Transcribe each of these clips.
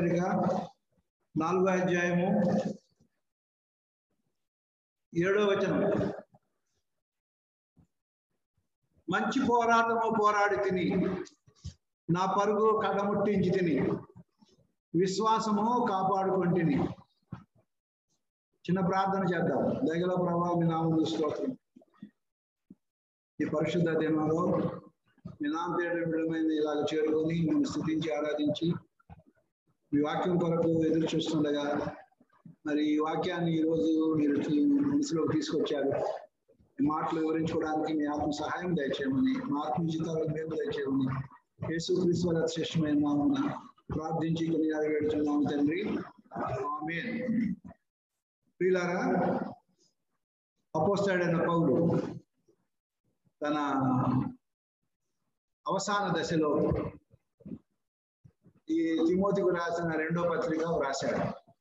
పత్రిక నాలుగో అధ్యాయము ఏడో వచనం మంచి పోరాటము పోరాడి తిని నా పరుగు కడముట్టించి తిని విశ్వాసము కాపాడుకుంటుని చిన్న ప్రార్థన చేద్దాం దగల ప్రభావ మీ నామం స్తోత్రం ఈ పరిశుద్ధ దినంలో మీ నామ పేరు విడమైన ఇలాగ చేరుకొని మేము స్థుతించి ఆరాధించి మీ వాక్యం కొరకు ఎదురు చూస్తుండగా మరి ఈ వాక్యాన్ని ఈరోజు మీరు మనసులోకి తీసుకొచ్చారు ఈ మాటలు వివరించుకోవడానికి మీ ఆత్మ సహాయం దయచేయమని మా ఆత్మ జీతాలకు మేము దయచేయమని యేసు క్రీస్తు వారి శ్రేష్టమైన నామమున ప్రార్థించి కొన్ని వేడుచున్నాము తండ్రి ఆమె ప్రియులారా అపోస్తాడైన పౌలు తన అవసాన దశలో ఈ తిమోతికు రాసిన రెండో పత్రిక వ్రాశాడు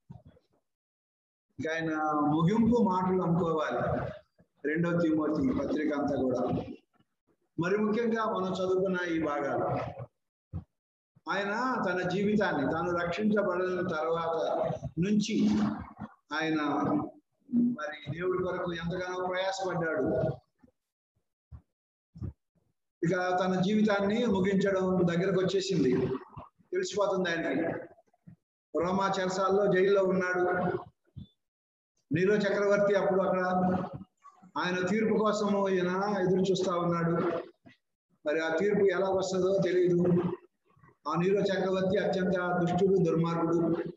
ఇక ఆయన ముగింపు మాటలు అనుకోవాలి రెండో తిమోతి పత్రిక అంతా కూడా మరి ముఖ్యంగా మనం చదువుకున్న ఈ భాగాలు ఆయన తన జీవితాన్ని తాను రక్షించబడిన తర్వాత నుంచి ఆయన మరి దేవుడి కొరకు ఎంతగానో ప్రయాసపడ్డాడు ఇక తన జీవితాన్ని ముగించడం దగ్గరకు వచ్చేసింది తెలిసిపోతుంది ఆయనకి రోమా చెరసాల్లో జైల్లో ఉన్నాడు నీరో చక్రవర్తి అప్పుడు అక్కడ ఆయన తీర్పు కోసము ఈయన ఎదురు చూస్తా ఉన్నాడు మరి ఆ తీర్పు ఎలా వస్తుందో తెలియదు ఆ నీరో చక్రవర్తి అత్యంత దుష్టుడు దుర్మార్గుడు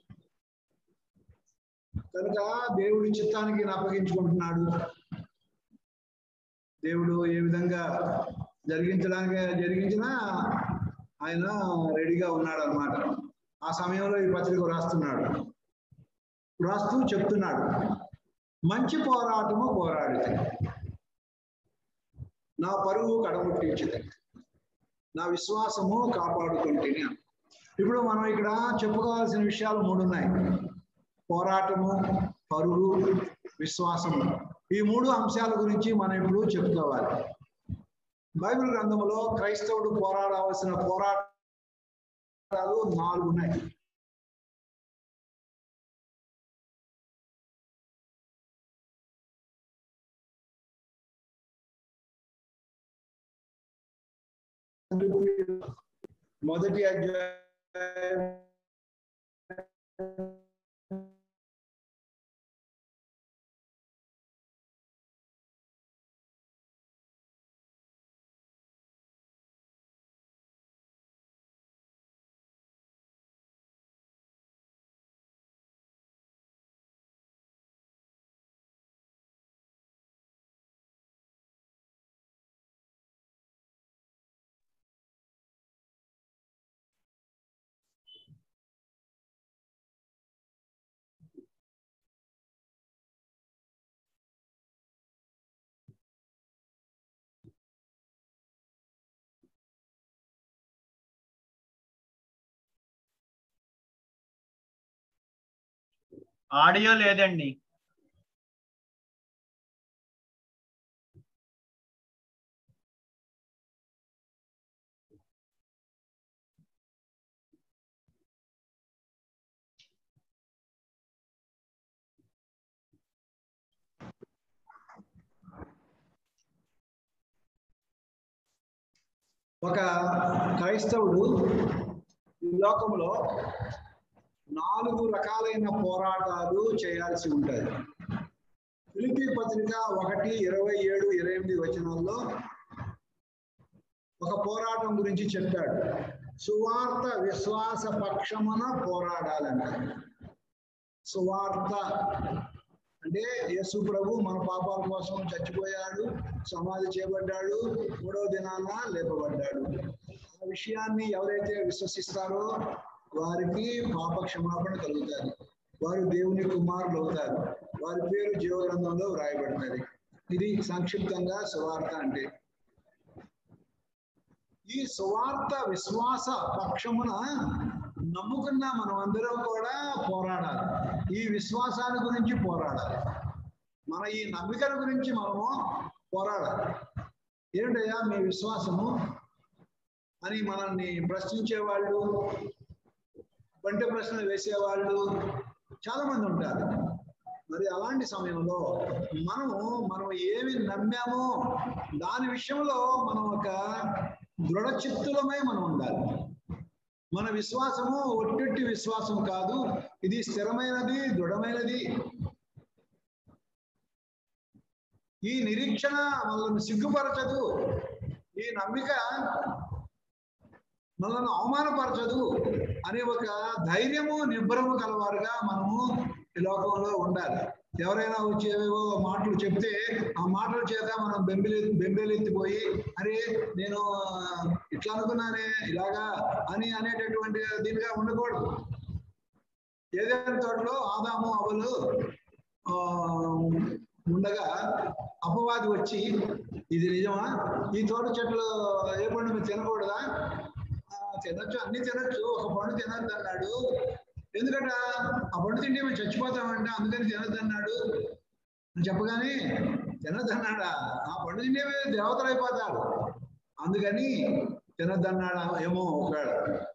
కనుక దేవుడి చిత్తానికి అప్పగించుకుంటున్నాడు దేవుడు ఏ విధంగా జరిగించడానికి జరిగించినా ఆయన రెడీగా ఉన్నాడు అనమాట ఆ సమయంలో ఈ పత్రిక రాస్తున్నాడు రాస్తూ చెప్తున్నాడు మంచి పోరాటము పోరాడితే నా పరువు కడముట్టించింది నా విశ్వాసము కాపాడుకుంటేనే ఇప్పుడు మనం ఇక్కడ చెప్పుకోవాల్సిన విషయాలు మూడు ఉన్నాయి పోరాటము పరుగు విశ్వాసము ఈ మూడు అంశాల గురించి మనం ఇప్పుడు చెప్పుకోవాలి బైబిల్ గ్రంథంలో క్రైస్తవుడు పోరాడవలసిన పోరాటాలు నాలుగు ఉన్నాయి మొదటి అధ్యాయం ఆడియో లేదండి ఒక క్రైస్తవుడు ఈ లోకంలో నాలుగు రకాలైన పోరాటాలు చేయాల్సి ఉంటుంది ఫిలిపి పత్రిక ఒకటి ఇరవై ఏడు ఇరవై ఎనిమిది వచనాల్లో ఒక పోరాటం గురించి చెప్పాడు సువార్త విశ్వాస పక్షమున పోరాడాలంట సువార్త అంటే యేసు ప్రభు మన పాపాల కోసం చచ్చిపోయాడు సమాధి చేయబడ్డాడు మూడవ దినాన లేపబడ్డాడు ఆ విషయాన్ని ఎవరైతే విశ్వసిస్తారో వారికి పాప క్షమాపణ కలుగుతారు వారు దేవుని కుమారులు అవుతారు వారి పేరు జీవగ్రంథంలో వ్రాయబడుతుంది ఇది సంక్షిప్తంగా సువార్త అంటే ఈ సువార్త విశ్వాస పక్షమున నమ్ముకున్న మనం అందరం కూడా పోరాడాలి ఈ విశ్వాసాన్ని గురించి పోరాడాలి మన ఈ నమ్మికల గురించి మనము పోరాడాలి ఏంటయ్యా మీ విశ్వాసము అని మనల్ని ప్రశ్నించే వాళ్ళు పంట ప్రశ్నలు వేసేవాళ్ళు చాలా మంది ఉంటారు మరి అలాంటి సమయంలో మనము మనం ఏమి నమ్మామో దాని విషయంలో మనం ఒక దృఢ చిత్తులమై మనం ఉండాలి మన విశ్వాసము ఒట్టి విశ్వాసం కాదు ఇది స్థిరమైనది దృఢమైనది ఈ నిరీక్షణ మనల్ని సిగ్గుపరచదు ఈ నమ్మిక మనల్ని అవమానపరచదు అనే ఒక ధైర్యము నిబ్బరము కలవారుగా మనము ఈ లోకంలో ఉండాలి ఎవరైనా వచ్చి ఏవేవో మాటలు చెప్తే ఆ మాటల చేత మనం బెంబెలి బెంబేలెత్తిపోయి అరే నేను ఇట్లా అనుకున్నానే ఇలాగా అని అనేటటువంటి దీనిగా ఉండకూడదు ఏదైనా తోటలో ఆదాము అవలు ఆ ఉండగా అపవాది వచ్చి ఇది నిజమా ఈ తోట చెట్లు ఏ పండు మీరు తినకూడదా "ఆ, తినొచ్చు అన్ని తినొచ్చు ఒక పండు తినద్దు అన్నాడు ఎందుకంటే ఆ పండు తింటే మేము చచ్చిపోతామంటే అందుకని తినద్దు అన్నాడు అని చెప్పగానే తినద్దు అన్నాడా ఆ పండు తింటే మేము దేవతలు అయిపోతారు అందుకని తినద్దు అన్నాడా ఏమో ఒకవేళ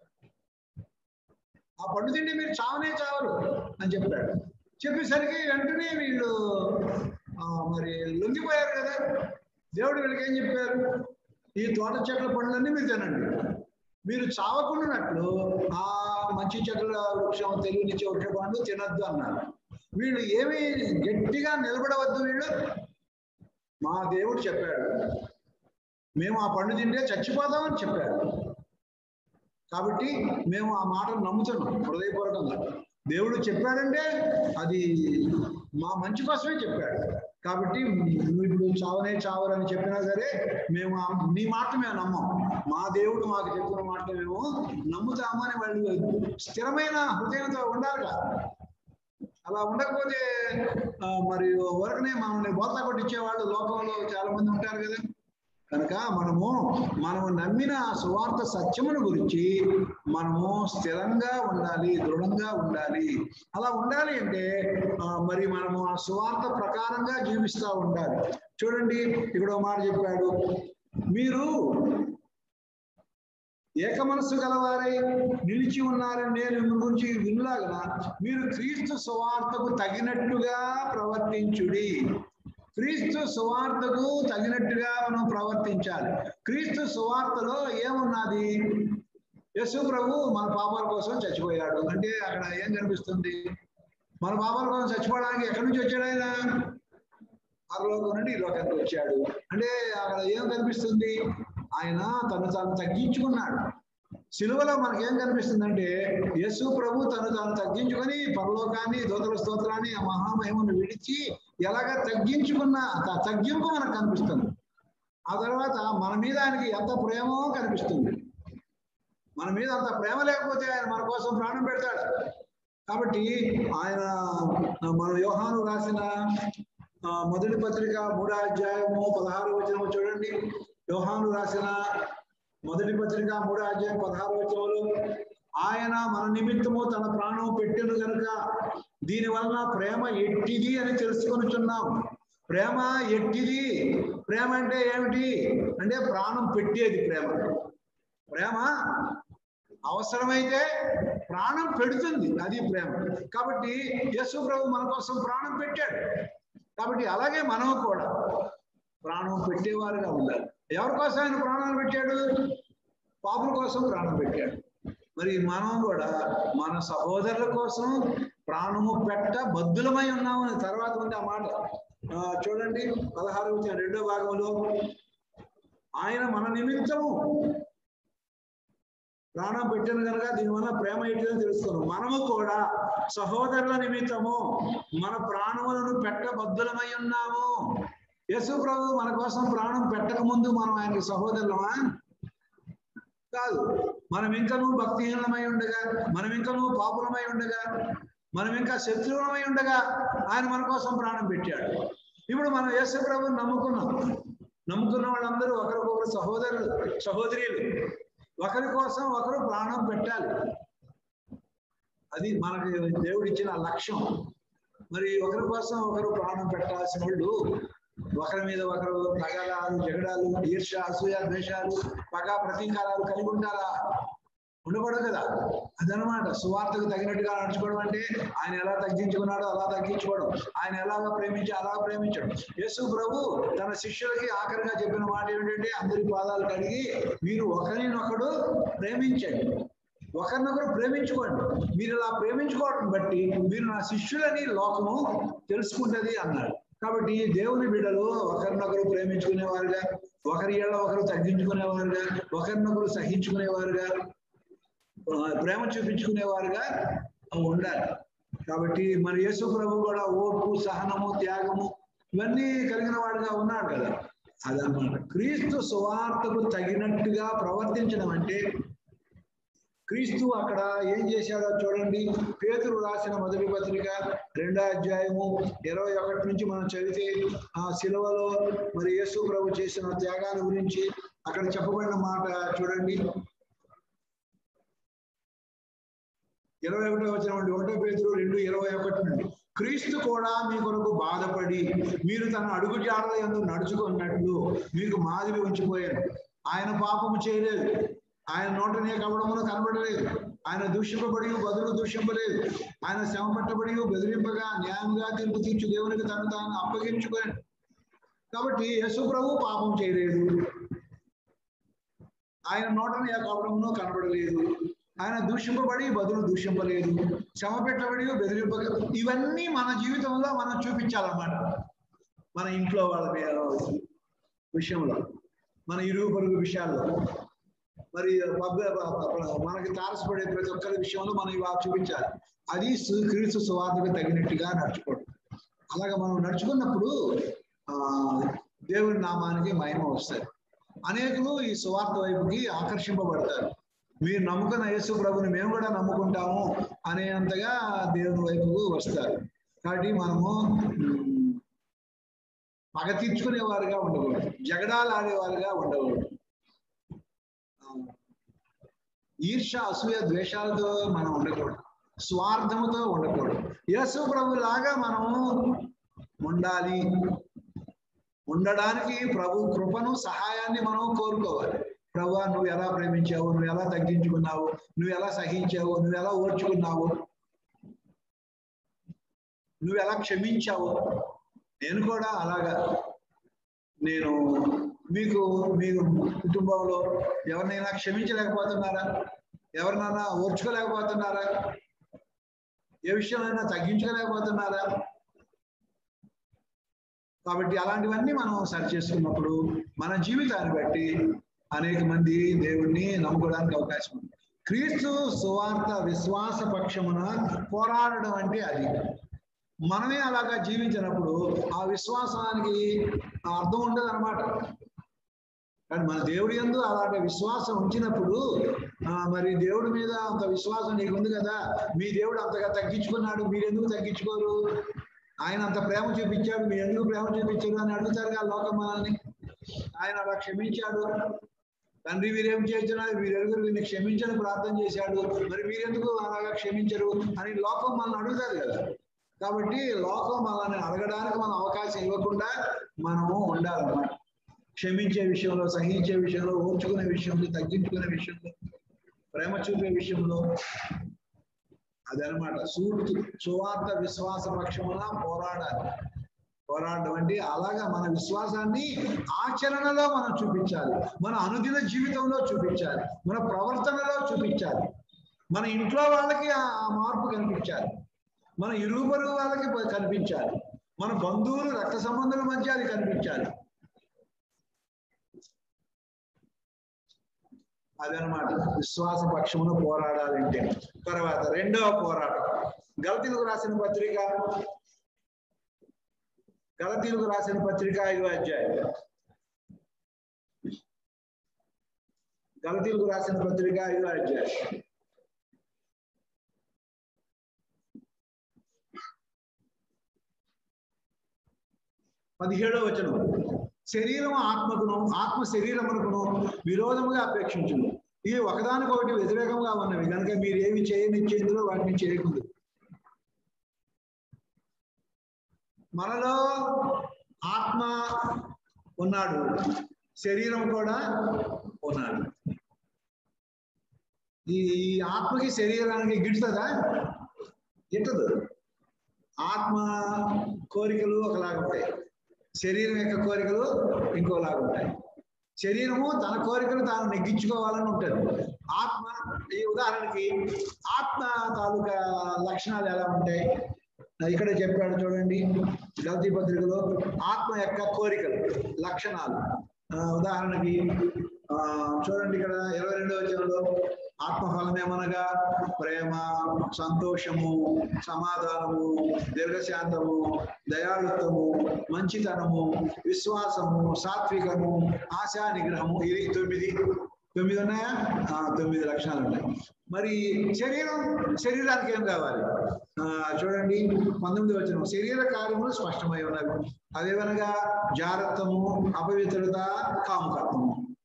ఆ పండు తింటే మీరు చావనే చావరు అని చెప్పాడు చెప్పేసరికి వెంటనే వీళ్ళు ఆ, మరి లొంగిపోయారు కదా దేవుడు వీళ్ళకి ఏం చెప్పారు ఈ తోట చెట్ల పండ్లన్నీ మీరు తినండి మీరు చావకుండానట్లు ఆ మంచి చెట్ల వృక్షం తెలివినిచ్చే వృక్ష పండు తినద్దు అన్నారు వీళ్ళు ఏమి గట్టిగా నిలబడవద్దు వీళ్ళు మా దేవుడు చెప్పాడు మేము ఆ పండు తింటే చచ్చిపోతామని చెప్పాడు కాబట్టి మేము ఆ మాటను నమ్ముతున్నాం హృదయపూర్వకంగా దేవుడు చెప్పాడంటే అది మా మంచి కోసమే చెప్పాడు కాబట్టి నువ్వు ఇప్పుడు చావనే చావరు అని చెప్పినా సరే మేము ఆ- నీ మాట మేము నమ్మం మా దేవుడు మాకు చెప్పిన మాట మేము నమ్ముతామని వాళ్ళు స్థిరమైన హృదయంతో ఉండాలిగా అలా ఉండకపోతే ఆ, మరి వరకనే మనల్ని బోత కొట్టించే వాళ్ళు లోకంలో చాలా మంది ఉంటారు కదా కనుక మనము మనము నమ్మిన ఆ సువార్త సత్యమును గురించి మనము స్థిరంగా ఉండాలి దృఢంగా ఉండాలి అలా ఉండాలి అంటే ఆ, మరి మనము ఆ సువార్త ప్రకారంగా జీవిస్తూ ఉండాలి చూడండి ఇక్కడ ఒక మాట చెప్పాడు మీరు ఏక మనస్సు గలవారై నిలిచి ఉన్నారని నేను మీ గురించి వినులాగన మీరు క్రీస్తు సువార్తకు తగినట్టుగా ప్రవర్తించుడి క్రీస్తు సువార్తకు తగినట్టుగా మనం ప్రవర్తించాలి క్రీస్తు సువార్తలో ఏమున్నది యేసు ప్రభు మన పాపాల కోసం చచ్చిపోయాడు అంటే అక్కడ ఏం కనిపిస్తుంది మన పాపాల కోసం చచ్చిపోవడానికి ఎక్కడి నుంచి వచ్చాడు ఆయన పరలోకం నుండి ఈ లోకానికి వచ్చాడు అంటే అక్కడ ఏం కనిపిస్తుంది ఆయన తను తాను తగ్గించుకున్నాడు సిలువలో మనకి ఏం కనిపిస్తుందంటే యేసు ప్రభు తను తాను తగ్గించుకొని పరలోకాన్ని దోతల స్తోత్రాన్ని ఆ మహామహిమను విడిచి ఎలాగ తగ్గించుకున్న త- తగ్గింపు మనకు కనిపిస్తుంది ఆ తర్వాత మన మీద ఆయనకి ఎంత ప్రేమో కనిపిస్తుంది మన మీద అంత ప్రేమ లేకపోతే ఆయన మన కోసం ప్రాణం పెడతాడు కాబట్టి ఆయన మన యోహాను రాసిన ఆ, మొదటి పత్రిక మూడో అధ్యాయము పదహారు వచనము చూడండి యోహాను రాసిన మొదటి పత్రిక మూడో అధ్యాయం పదహారు వచనములు ఆయన మన నిమిత్తము తన ప్రాణం పెట్టెను గనుక దీని వలన ప్రేమ ఎట్టిది అని తెలుసుకొనుచున్నాం ప్రేమ ఎట్టిది ప్రేమ అంటే ఏమిటి అంటే ప్రాణం పెట్టేది ప్రేమ ప్రేమ అవసరమైతే ప్రాణం పెడుతుంది అది ప్రేమ కాబట్టి యేసు ప్రభు మన కోసం ప్రాణం పెట్టాడు కాబట్టి అలాగే మనం కూడా ప్రాణం పెట్టేవారుగా ఉండాలి ఎవరి కోసం ఆయన ప్రాణాలు పెట్టాడు పాపుల కోసం ప్రాణం పెట్టాడు మరి మనం కూడా మన సహోదరుల కోసం ప్రాణము పెట్ట బద్దులమై ఉన్నాము అని తర్వాత ఉంది ఆ మాట ఆ, చూడండి పదహారు వచ్చిన రెండో భాగంలో ఆయన మన నిమిత్తము ప్రాణం పెట్టిన కనుక దీనివల్ల ప్రేమ ఏంటిదో తెలుసుకున్నాం మనము కూడా సహోదరుల నిమిత్తము మన ప్రాణములను పెట్టబద్దులమై ఉన్నాము యేసు ప్రభు మన కోసం ప్రాణం పెట్టక ముందు మనం ఆయనకి సహోదరులమా కాదు మనం ఇంకనూ భక్తిహీనమై ఉండగా మనం ఇంకనూ పాపులమై ఉండగా మనం ఇంకా శత్రువులమై ఉండగా ఆయన మన కోసం ప్రాణం పెట్టాడు ఇప్పుడు మనం యేసు ప్రభుని నమ్ముకున్నాం నమ్ముకున్న వాళ్ళందరూ ఒకరికొకరు సహోదరులు సహోదరులు ఒకరి కోసం ఒకరు ప్రాణం పెట్టాలి అది మనకి దేవుడు ఇచ్చిన లక్ష్యం మరి ఒకరి కోసం ఒకరు ప్రాణం పెట్టాల్సిన వాళ్ళు ఒకరి మీద ఒకరు తగడాలు జగడాలు ఈర్ష అసూయ ద్వేషాలు పగ ప్రతీకారాలు కలిగి ఉండాలా ఉండకూడదు కదా అదనమాట సువార్తకు తగినట్టుగా నడుచుకోవడం అంటే ఆయన ఎలా తగ్గించుకున్నాడో అలా తగ్గించుకోవడం ఆయన ఎలాగ ప్రేమించి అలా ప్రేమించడం యేసు ప్రభు తన శిష్యులకి ఆఖరిగా చెప్పిన మాట ఏమిటంటే అందరి పాదాలు కడిగి మీరు ఒకరినొకడు ప్రేమించండి ఒకరినొకరు ప్రేమించుకోండి మీరు ఇలా ప్రేమించుకోవడం బట్టి మీరు నా శిష్యులని లోకము తెలుసుకుంటది అన్నాడు కాబట్టి దేవుని బిడ్డలు ఒకరినొకరు ప్రేమించుకునేవారుగా ఒకరి ఏళ్ళ ఒకరు తగ్గించుకునేవారుగా ఒకరినొకరు సహించుకునేవారుగా ఆ, ప్రేమ చూపించుకునేవారుగా ఉండాలి కాబట్టి మన యేసు ప్రభు కూడా ఓర్పు సహనము త్యాగము ఇవన్నీ కలిగిన వాడుగా ఉన్నాడు కదా అదన్నమాట క్రీస్తు సువార్తకు తగినట్టుగా ప్రవర్తించడం అంటే క్రీస్తు అక్కడ ఏం చేశాడో చూడండి పేతురు రాసిన మొదటి పత్రిక రెండో అధ్యాయము ఇరవై ఒకటి నుంచి మనం చదివితే ఆ శిలువలో మరి యేసు ప్రభు చేసిన త్యాగాల గురించి అక్కడ చెప్పబడిన మాట చూడండి ఇరవై ఒకటో వచ్చిన ఒకటో పేతురు రెండు ఇరవై ఒకటి నుండి క్రీస్తు కూడా మీ కొరకు బాధపడి మీరు తన అడుగు జాడల ఎందు నడుచుకున్నట్లు మీకు మాదిరి ఉంచిపోయారు ఆయన పాపము చేయలేదు ఆయన నోటనే కవడమును కనబడలేదు ఆయన దూషింపబడి బదులు దూషింపలేదు ఆయన శ్రమ పట్టబడి బెదిరింపగా న్యాయంగా తీర్పు తీర్చు దేవునికి తను తాను అప్పగించుకోలేదు కాబట్టి యేసు ప్రభు పాపం చేయలేదు ఆయన నోటనే కవడమును కనబడలేదు ఆయన దూషింపబడి బదులు దూషింపలేదు శ్రమ పెట్టబడి బెదిరింప ఇవన్నీ మన జీవితంలో మనం చూపించాలన్నమాట మన ఇంట్లో వాళ్ళ మీద విషయంలో మన ఇరుగు పొరుగు విషయాల్లో మరి పబ్బ- మనకి తారసపడే ప్రతి ఒక్కరి విషయంలో మనం ఇవాళ చూపించాలి అది సు- క్రీస్తు సువార్తకు తగినట్టుగా నడుచుకోవడం అలాగ మనం నడుచుకున్నప్పుడు ఆ దేవుని నామానికి మహిమ వస్తుంది అనేకులు ఈ సువార్త వైపుకి ఆకర్షింపబడతారు మీరు నమ్ముకున్న యేసు ప్రభుని మేము కూడా నమ్ముకుంటాము అనేంతగా దేవుని వైపుకు వస్తారు కాబట్టి మనము ఉమ్, పగ తీర్చుకునే వారుగా ఉండకూడదు జగడాలు ఆడేవారుగా ఉండకూడదు ఆ, ఈర్ష అసూయ ద్వేషాలతో మనం ఉండకూడదు స్వార్థముతో ఉండకూడదు యేసు ప్రభు లాగా మనము ఉండాలి ఉండడానికి ప్రభు కృపను సహాయాన్ని మనం కోరుకోవాలి ప్రభు నువ్వు ఎలా ప్రేమించావు నువ్వు ఎలా తగ్గించుకున్నావు నువ్వు ఎలా సహించావు నువ్వు ఎలా ఓర్చుకున్నావు నువ్వు ఎలా క్షమించావు నేను కూడా అలాగా నేను మీకు మీరు కుటుంబంలో ఎవరినైనా క్షమించలేకపోతున్నారా ఎవరినైనా ఓర్చుకోలేకపోతున్నారా ఏ విషయంలో తగ్గించుకోలేకపోతున్నారా కాబట్టి అలాంటివన్నీ మనం సరి చేసుకున్నప్పుడు మన జీవితాన్ని బట్టి అనేక మంది దేవుణ్ణి నమ్ముకోవడానికి అవకాశం ఉంది క్రీస్తు సువార్త విశ్వాస పక్షమున పోరాడడం అంటే అది మనమే అలాగా జీవించినప్పుడు ఆ విశ్వాసానికి అర్థం ఉండదు అనమాట కానీ మన దేవుడి ఎందు అలాంటి విశ్వాసం ఉంచినప్పుడు ఆ, మరి దేవుడి మీద అంత విశ్వాసం నీకు ఉంది కదా మీ దేవుడు అంతగా తగ్గించుకున్నాడు మీరు ఎందుకు తగ్గించుకోరు ఆయన అంత ప్రేమ చూపించాడు మీరు ఎందుకు ప్రేమ చూపించారు అని అడుగుతారు కదా లోకం మనల్ని ఆయన అలా క్షమించాడు తండ్రి వీరేం చేస్తున్నారు వీరెరుగురు వీరిని క్షమించని ప్రార్థన చేశాడు మరి మీరెందుకు అలాగా క్షమించరు అని లోకం మనల్ని అడుగుతారు కదా కాబట్టి లోకం మనల్ని అడగడానికి మనం అవకాశం ఇవ్వకుండా మనము ఉండాలన్నమాట క్షమించే విషయంలో సహించే విషయంలో ఓర్చుకునే విషయంలో తగ్గించుకునే విషయంలో ప్రేమ చూపే విషయంలో అదనమాట సూర్తు సువార్త విశ్వాస పక్షమున పోరాడాలి పోరాడడం అంటే అలాగా మన విశ్వాసాన్ని ఆచరణలో మనం చూపించాలి మన అనుదిన జీవితంలో చూపించాలి మన ప్రవర్తనలో చూపించాలి మన ఇంట్లో వాళ్ళకి ఆ ఆ మార్పు కనిపించాలి మన ఇరుగు పొరుగు వాళ్ళకి ప- కనిపించాలి మన బంధువులు రక్త సంబంధుల మధ్య అది కనిపించాలి అదనమాట విశ్వాస పక్షమున పోరాడాలంటే తర్వాత రెండవ పోరాటం గలతీలకు రాసిన పత్రిక గలతీలకు రాసిన పత్రిక ఐదో అధ్యాయం గలతీలకు రాసిన పత్రిక ఐదో అధ్యాయం పదిహేడో వచనం శరీరం ఆత్మకును ఆత్మ శరీరమునకును విరోధముగా అపేక్షించును ఇవి ఒకదానికొకటి వ్యతిరేకంగా ఉన్నవి కనుక మీరు ఏమి చేయనిచ్చేందులో వాటిని చేయకుంది మనలో ఆత్మ ఉన్నాడు శరీరం కూడా ఉన్నాడు ఈ ఈ ఆత్మకి శరీరానికి గిట్టుతుందా గిట్టదు ఆత్మ కోరికలు ఒకలాగా ఉంటాయి శరీరం యొక్క కోరికలు ఇంకోలాగా ఉంటాయి శరీరము తన కోరికలు తాను నెగ్గించుకోవాలని ఉంటుంది ఆత్మ ఈ ఉదాహరణకి ఆత్మ తాలూకా లక్షణాలు ఎలా ఉంటాయి ఇక్కడ చెప్పాడు చూడండి గల్తీ పత్రికలో ఆత్మ యొక్క కోరికలు లక్షణాలు ఆ, ఉదాహరణకి ఆ, చూడండి ఇక్కడ ఇరవై రెండవ వచనంలో ఆత్మఫలం ఏమనగా ప్రేమ సంతోషము సమాధానము దీర్ఘశాంతము దయాళుత్వము మంచితనము విశ్వాసము సాత్వికము ఆశా నిగ్రహము ఇది తొమ్మిది తొమ్మిది ఉన్నాయా ఆ, తొమ్మిది లక్షణాలు ఉన్నాయి మరి శరీరం శరీరానికి ఏం కావాలి ఆ, చూడండి పంతొమ్మిది వచ్చిన శరీర కార్యములు స్పష్టమై ఉన్నవి అదేవనగా జాగ్రత్తము అపవిత్రత కాముకత్వము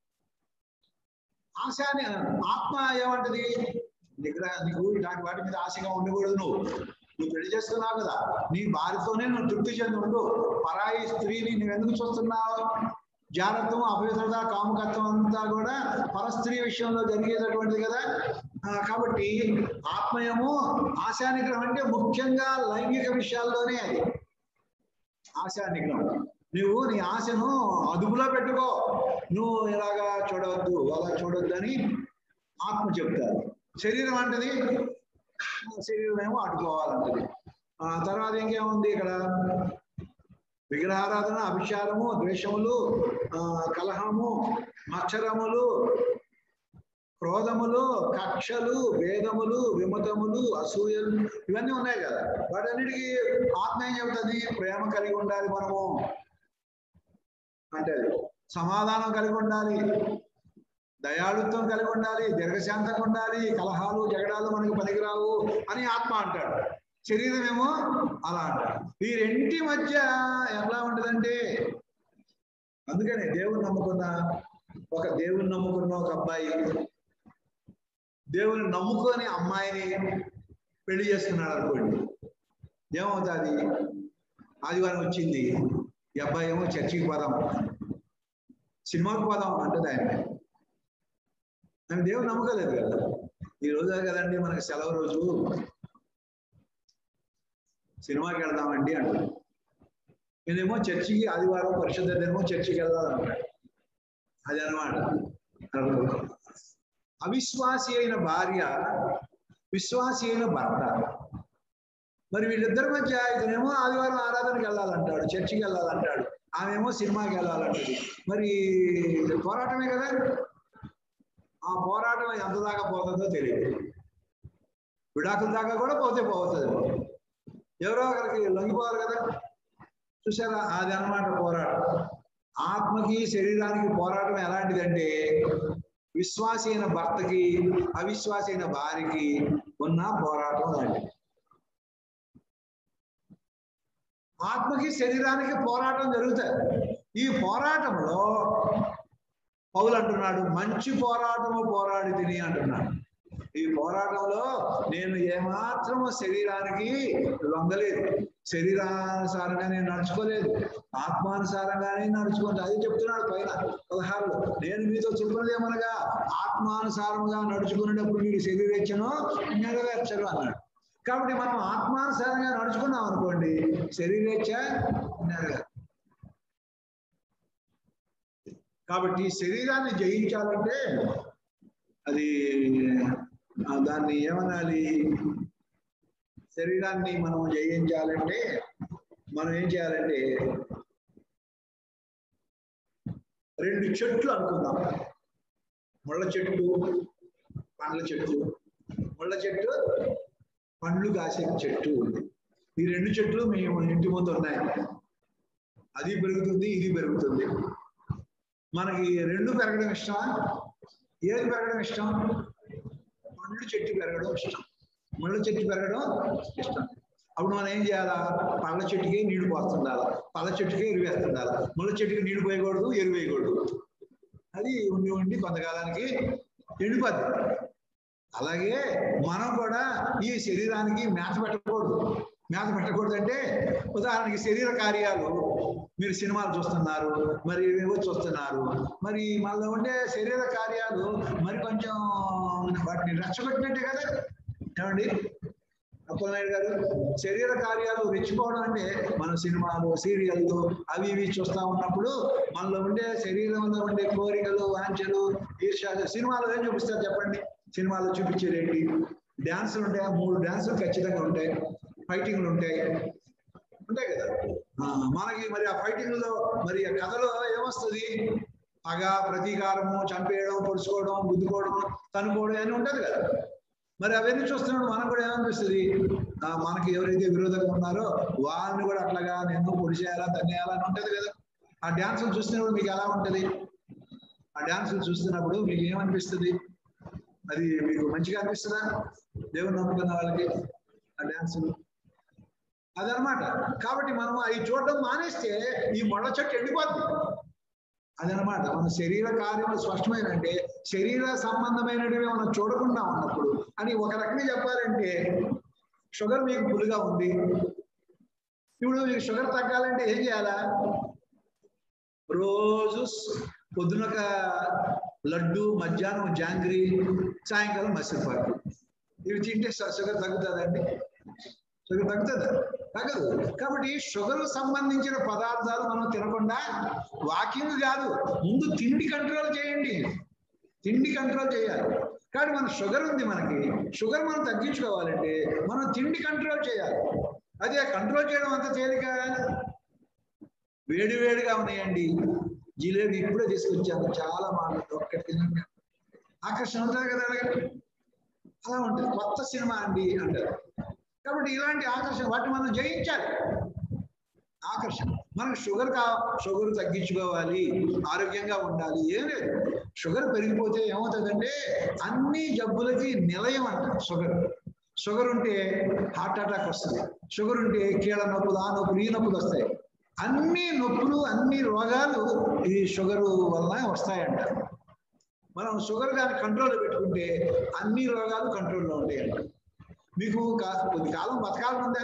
ఆశ అని ఆత్మ ఏమంటది నిగ్రహ నీకు ఇలాంటి వాటి మీద ఆశగా ఉండకూడదు నువ్వు నువ్వు పెళ్లి చేసుకున్నావు కదా నీ భార్యతోనే నువ్వు తృప్తి చెంది ఉండు పరాయి స్త్రీని నువ్వు ఎందుకు చూస్తున్నావు జాగ్రత్తం అపవిత్రత కాముకత్వం అంతా కూడా పరస్త్రీ విషయంలో జరిగేటటువంటిది కదా ఆ, కాబట్టి ఆత్మయము ఆశా నిగ్రహం అంటే ముఖ్యంగా లైంగిక విషయాల్లోనే అది ఆశా నిగ్రహం నువ్వు నీ ఆశను అదుపులో పెట్టుకో నువ్వు ఇలాగా చూడవద్దు అలా చూడొద్దు అని ఆత్మ చెప్తారు శరీరం అంటది శరీరం ఏమో అడ్డుకోవాలంటది ఆ తర్వాత ఇంకేముంది ఇక్కడ విగ్రహారాధన అభిషారము ద్వేషములు ఆ, కలహము మత్సరములు క్రోధములు కక్షలు భేదములు విమతములు అసూయలు ఇవన్నీ ఉన్నాయి కదా వాటన్నిటికీ ఆత్మ ఏం చెబుతుంది ప్రేమ కలిగి ఉండాలి మనము అంటే సమాధానం కలిగి ఉండాలి దయాళుత్వం కలిగి ఉండాలి దీర్ఘశాంతంగా ఉండాలి కలహాలు జగడాలు మనకు పనికిరావు అని ఆత్మ అంటాడు శరీరం ఏమో అలా అంటాడు ఈ రెంటి మధ్య ఎలా ఉంటుందంటే అందుకని దేవుని నమ్ముకున్న ఒక దేవుని నమ్ముకున్న ఒక అబ్బాయి దేవుని నమ్ముకొని అమ్మాయిని పెళ్లి చేసుకున్నాడు అనుకోండి ఏమవుతుంది ఆదివారం వచ్చింది ఈ అబ్బాయి ఏమో చర్చికి పోదాం సినిమాకి పోదాం అంటుంది ఆయన ఆయన దేవుని నమ్మకలేదు కదా ఈ రోజు కదండి మనకి సెలవు రోజు సినిమాకి వెళ్దామండి అంటాడు నేనేమో చర్చికి ఆదివారం పరిశుద్ధేమో చర్చికి వెళ్దామంటాడు అది అనమాట అవిశ్వాసి అయిన భార్య విశ్వాసి అయిన భర్త మరి వీళ్ళిద్దరి మధ్య ఇతనేమో ఆదివారం ఆరాధనకి వెళ్ళాలంటాడు చర్చికి వెళ్ళాలంటాడు ఆమెమో సినిమాకి వెళ్ళాలంటది మరి పోరాటమే కదా ఆ పోరాటం ఎంత దాకా పోతుందో తెలియదు విడాకుల దాకా కూడా పోతే పోతుంది ఎవరో ఒకరికి లొంగిపోవాలి కదా చూసారా అది అన్నమాట పోరాటం ఆత్మకి శరీరానికి పోరాటం ఎలాంటిదంటే విశ్వాసి అయిన భర్తకి అవిశ్వాసి అయిన భార్యకి ఉన్న పోరాటం లాంటిది ఆత్మకి శరీరానికి పోరాటం జరుగుతుంది ఈ పోరాటంలో పౌలు అంటున్నాడు మంచి పోరాటము పోరాడి తిని అంటున్నాడు ఈ పోరాటంలో నేను ఏమాత్రము శరీరానికి లొంగలేదు శరీరానుసారంగా నేను నడుచుకోలేదు ఆత్మానుసారంగానే నడుచుకుంటా అది చెప్తున్నాడు పైన పదహారులో నేను మీతో చెప్పినది ఏమనగా ఆత్మానుసారముగా నడుచుకునేటప్పుడు మీరు శరీరేచ్ఛను నెరవేర్చరు అన్నాడు కాబట్టి మనం ఆత్మానుసారంగా నడుచుకున్నాం అనుకోండి శరీరేచ్ఛ నెరవేరు కాబట్టి శరీరాన్ని జయించాలంటే అది ఆ, దాన్ని ఏమనాలి శరీరాన్ని మనం జయించాలంటే మనం ఏం చేయాలంటే రెండు చెట్లు అనుకుందాం ముళ్ళ చెట్టు పండ్ల చెట్టు ముళ్ళ చెట్టు పండ్లు కాసే చెట్టు ఉంది ఈ రెండు చెట్లు మేము ఇంటి ముందు ఉన్నాయి అది పెరుగుతుంది ఇది పెరుగుతుంది మనకి రెండు పెరగడం ఇష్టమా ఏది పెరగడం ఇష్టం పండ్లు చెట్టు పెరగడం ఇష్టం ముళ్ళ చెట్టు పెరగడం ఇష్టం అప్పుడు మనం ఏం చేయాలా పళ్ళ చెట్టుకే నీళ్లు పోస్తుండాలి పళ్ళ చెట్టుకే ఎరువు వేస్తుండాలి ముళ్ళ చెట్టుకి నీళ్లు పోయకూడదు ఎరువు వేయకూడదు అది ఉండి ఉండి కొంతకాలానికి ఎండిపోద్ది అలాగే మనం కూడా ఈ శరీరానికి మేత పెట్టకూడదు మేత పెట్టకూడదంటే ఉదాహరణకి శరీర కార్యాలు మీరు సినిమాలు చూస్తున్నారు మరి ఏవేవో చూస్తున్నారు మరి మళ్ళీ ఉండే శరీర కార్యాలు మరి కొంచెం వాటిని రెచ్చగొట్టినట్టే కదా ఏమండి అప్పలనాయుడు గారు శరీర కార్యాలు రెచ్చిపోవడం అంటే మన సినిమాలు సీరియళ్ళు అవి ఇవి చూస్తా ఉన్నప్పుడు మనలో ఉండే శరీరంలో ఉండే కోరికలు వాంఛలు ఈర్ష్యాలు సినిమాలో ఏం చూపిస్తారు చెప్పండి సినిమాలో చూపించేది ఏంటి డ్యాన్సులు ఉంటాయి మూడు డ్యాన్సులు ఖచ్చితంగా ఉంటాయి ఫైటింగ్లు ఉంటాయి ఉంటాయి కదా ఆ, మనకి మరి ఆ ఫైటింగ్ లో మరి ఆ కథలో ఏమొస్తుంది పగ ప్రతీకారము చంపేయడం పొడుచుకోవడం గుద్దుకోవడం తనుకోవడం అని ఉంటది కదా మరి అవన్నీ చూస్తున్నప్పుడు మనకు కూడా ఏమనిపిస్తుంది ఆ, మనకి ఎవరైతే విరోధంగా ఉన్నారో వాళ్ళని కూడా అట్లాగా నేను పొడి చేయాలా తన్నేయాలా అని ఉంటది కదా ఆ డ్యాన్సులు చూస్తున్నప్పుడు మీకు ఎలా ఉంటది ఆ డ్యాన్సులు చూస్తున్నప్పుడు మీకు ఏమనిపిస్తుంది అది మీకు మంచిగా అనిపిస్తుందా దేవుని నమ్ముకున్న వాళ్ళకి ఆ డ్యాన్సులు అదనమాట కాబట్టి మనం అవి చూడడం మానేస్తే ఈ మొళ్ళ చెట్టు ఎండిపోద్ది అదనమాట మన శరీర కార్యములు స్పష్టమైనంటే శరీర సంబంధమైనవి మనం చూడకుండా ఉన్నప్పుడు అని ఒక రకంగా చెప్పాలంటే షుగర్ మీకు పులిగా ఉంది ఇప్పుడు మీకు షుగర్ తగ్గాలంటే ఏం చేయాలా రోజు స్- పొద్దున ఒక లడ్డు మధ్యాహ్నం జాంగ్రీ సాయంకాలం మసిలిపాకు ఇవి తింటే షు- షుగర్ తగ్గుతుందండి షుగర్ తగ్గుతుందా తగ్గదు కాబట్టి షుగర్ సంబంధించిన పదార్థాలు మనం తినకుండా వాకింగ్ కాదు ముందు తిండి కంట్రోల్ చేయండి తిండి కంట్రోల్ చేయాలి కానీ మన షుగర్ ఉంది మనకి షుగర్ మనం తగ్గించుకోవాలంటే మనం తిండి కంట్రోల్ చేయాలి అదే కంట్రోల్ చేయడం అంత తేలిక వేడి వేడిగా ఉన్నాయండి జిలేబీ ఇప్పుడే తీసుకొచ్చాను చాలా మాటలు ఒక్కటి తినండి ఆకర్షణ ఉంటుంది కదా అలాగే అలా ఉంటుంది కొత్త సినిమా అండి అంటారు కాబట్టి ఇలాంటి ఆకర్షణ వాటిని మనం జయించాలి ఆకర్షణ మనకు షుగర్ కా షుగర్ తగ్గించుకోవాలి ఆరోగ్యంగా ఉండాలి ఏం లేదు షుగర్ పెరిగిపోతే ఏమవుతుందంటే అన్ని జబ్బులకి నిలయం అంట షుగర్ షుగర్ ఉంటే హార్ట్ అటాక్ వస్తుంది షుగర్ ఉంటే కీళ్ళ నొప్పులు ఆ నొప్పులు ఈ నొప్పులు వస్తాయి అన్ని నొప్పులు అన్ని రోగాలు ఈ షుగర్ వలన వస్తాయంట మనం షుగర్ కానీ కంట్రోల్లో పెట్టుకుంటే అన్ని రోగాలు కంట్రోల్లో ఉంటాయంట మీకు కా- కొద్ది కాలం బతకాలని ఉందా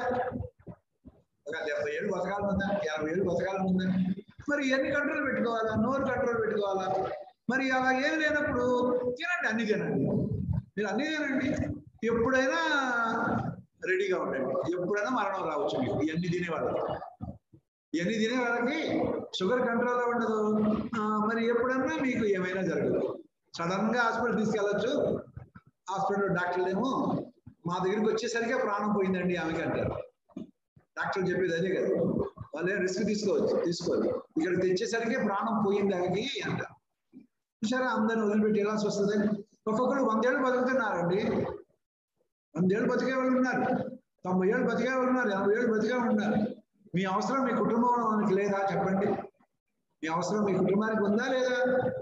ఒక డెబ్బై ఏళ్ళు బతకాలని ఉందా యాభై ఏళ్ళు బతకాలని ఉందా మరి ఎన్ని కంట్రోల్ పెట్టుకోవాలా నోరు కంట్రోల్ పెట్టుకోవాలా మరి అలా ఏం లేనప్పుడు తినండి అన్ని తినండి మీరు అన్ని తినండి ఎప్పుడైనా రెడీగా ఉండండి ఎప్పుడైనా మరణం రావచ్చు మీకు ఇవన్నీ తినేవాళ్ళకి ఇవన్నీ తినే వాళ్ళకి షుగర్ కంట్రోల్లో ఉండదు ఆ, మరి ఎప్పుడన్నా మీకు ఏమైనా జరగదు సడన్ గా హాస్పిటల్ తీసుకెళ్ళచ్చు హాస్పిటల్ డాక్టర్లు ఏమో మా దగ్గరికి వచ్చేసరికి ప్రాణం పోయిందండి ఆమెకి అంటారు డాక్టర్లు చెప్పేది అదే కదా వాళ్ళు ఏం రిస్క్ తీసుకోవచ్చు తీసుకోవాలి ఇక్కడ తెచ్చేసరికి ప్రాణం పోయింది ఆమెకి అంటారు చూసారా అందరిని వదిలిపెట్టి వెళ్ళాల్సి వస్తుంది ఒక్కొక్కరు వందేళ్ళు బతుకుతున్నారండి వందేళ్ళు బతికే వాళ్ళు ఉన్నారు తొంభై ఏళ్ళు బతికే వాళ్ళు ఉన్నారు ఎనభై ఏళ్ళు బతికే వాళ్ళు ఉన్నారు మీ అవసరం మీ కుటుంబానికి లేదా చెప్పండి మీ అవసరం మీ కుటుంబానికి ఉందా లేదా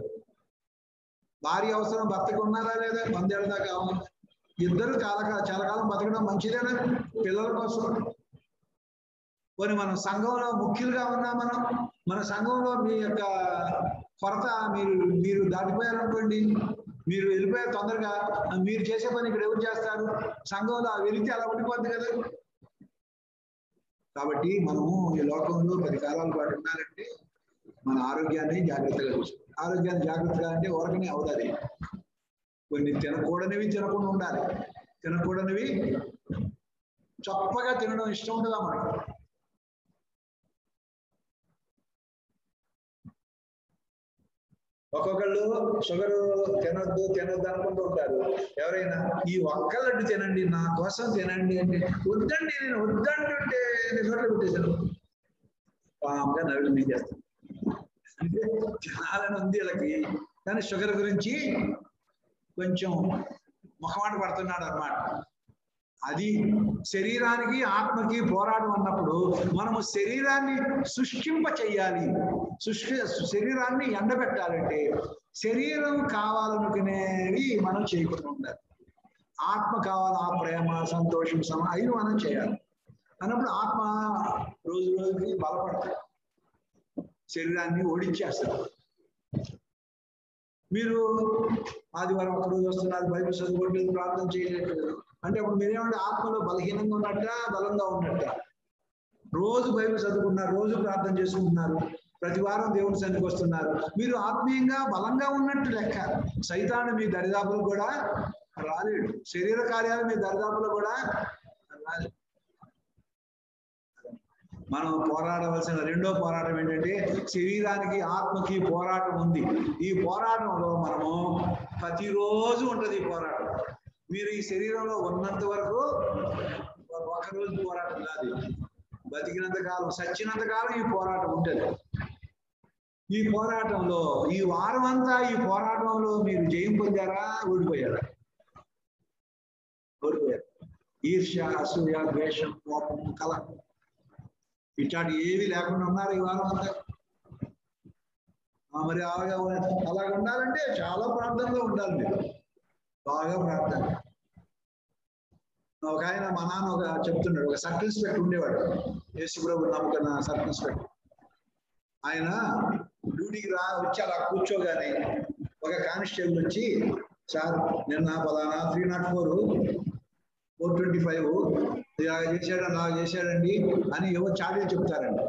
భార్య అవసరం భర్తకు ఉన్నారా లేదా వందేళ్ళ దాకా అవును. ఇద్దరు చాలా కా- చాలా కాలం బతకడం మంచిదేనా పిల్లల కోసం పోనీ మనం సంఘంలో ముఖ్యులుగా ఉన్నా మనం మన సంఘంలో మీ యొక్క కొరత మీరు మీరు దాటిపోయారనుకోండి మీరు వెళ్ళిపోయారు తొందరగా మీరు చేసే పని ఇక్కడ ఎవరు చేస్తారు సంఘంలో ఆ వెలితి అలా ఉండిపోద్ది కదా కాబట్టి మనము ఈ లోకంలో పది కాలాల పాటు ఉండాలంటే మన ఆరోగ్యాన్ని జాగ్రత్తగా చూసుకోవాలి ఆరోగ్యాన్ని జాగ్రత్తగా అంటే ఊరకనే అవుతుంది కొన్ని తినకూడనివి తినకుండా ఉండాలి తినకూడనివి చప్పగా తినడం ఇష్టం ఉంటుందా మనకు ఒక్కొక్కళ్ళు షుగర్ తినొద్దు తినొద్దు అనుకుంటూ ఉంటారు ఎవరైనా ఈ ఒక్క లడ్డు తినండి నా కోసం తినండి అంటే వద్దండి నేను వద్దంటుంటే నేను చోట్ల పెట్టేశాను పాముగా నవ్వులు మింగేస్తాను అంటే తినాలని ఉంది వీళ్ళకి కానీ షుగర్ గురించి కొంచెం మొహమాట పడుతున్నాడు అన్నమాట అది శరీరానికి ఆత్మకి పోరాటం అన్నప్పుడు మనము శరీరాన్ని శుష్కింప చెయ్యాలి శుష్క శరీరాన్ని ఎండబెట్టాలంటే శరీరం కావాలనుకునేవి మనం చేయకుండా ఉండాలి ఆత్మ కావాలి ఆ ప్రేమ సంతోషం సమ అవి మనం చేయాలి అన్నప్పుడు ఆత్మ రోజు రోజుకి బలపడతాయి శరీరాన్ని ఓడించేస్తారు మీరు ఆదివారం ఒక రోజు వస్తున్నారు బైబిల్ చదువుకోవట్లేదు ప్రార్థన చేయలేదు అంటే అప్పుడు మీరేమంటే ఆత్మలో బలహీనంగా ఉన్నట్ట బలంగా ఉన్నట్ట రోజు బైబిల్ చదువుకున్నారు రోజు ప్రార్థన చేసుకుంటున్నారు ప్రతి వారం దేవుని సన్నిధికి వస్తున్నారు మీరు ఆత్మీయంగా బలంగా ఉన్నట్టు లెక్క సైతాన్ని మీ దరిదాపులు కూడా రాలేడు శరీర కార్యాలు మీ దరిదాపులు కూడా రాలేడు మనం పోరాడవలసిన రెండో పోరాటం ఏంటంటే శరీరానికి ఆత్మకి పోరాటం ఉంది ఈ పోరాటంలో మనము ప్రతిరోజు ఉంటది ఈ పోరాటం మీరు ఈ శరీరంలో ఉన్నంత వరకు ఒక రోజు పోరాటం కాదు బతికినంత కాలం సచ్చినంత కాలం ఈ పోరాటం ఉంటుంది ఈ పోరాటంలో ఈ వారం అంతా ఈ పోరాటంలో మీరు జయం పొందారా ఓడిపోయారా ఓడిపోయారు ఈర్ష్య అసూయ ద్వేషం కోపం కల ఇట్లాంటి ఏవి లేకుండా ఉన్నారు ఈ వారం అంతా ఆ, మరి అలాగా అలాగ ఉండాలంటే చాలా ప్రార్థనలో ఉండాలి మీరు బాగా ప్రార్థన ఒక ఆయన మా నాన్న ఒక చెప్తున్నాడు ఒక సర్కిల్ ఇన్స్పెక్టర్ ఉండేవాడు యేసుప్రభు నమ్ముకున్న సర్కిల్ ఇన్స్పెక్టర్ ఆయన డ్యూటీకి రా వచ్చి అలా కూర్చోగానే ఒక కానిస్టేబుల్ వచ్చి సార్ నిన్న పలానా three nought four four twenty five ఇలా చేశాడు అలా చేశాడండి అని ఏవో చాడీలు చెప్తారండి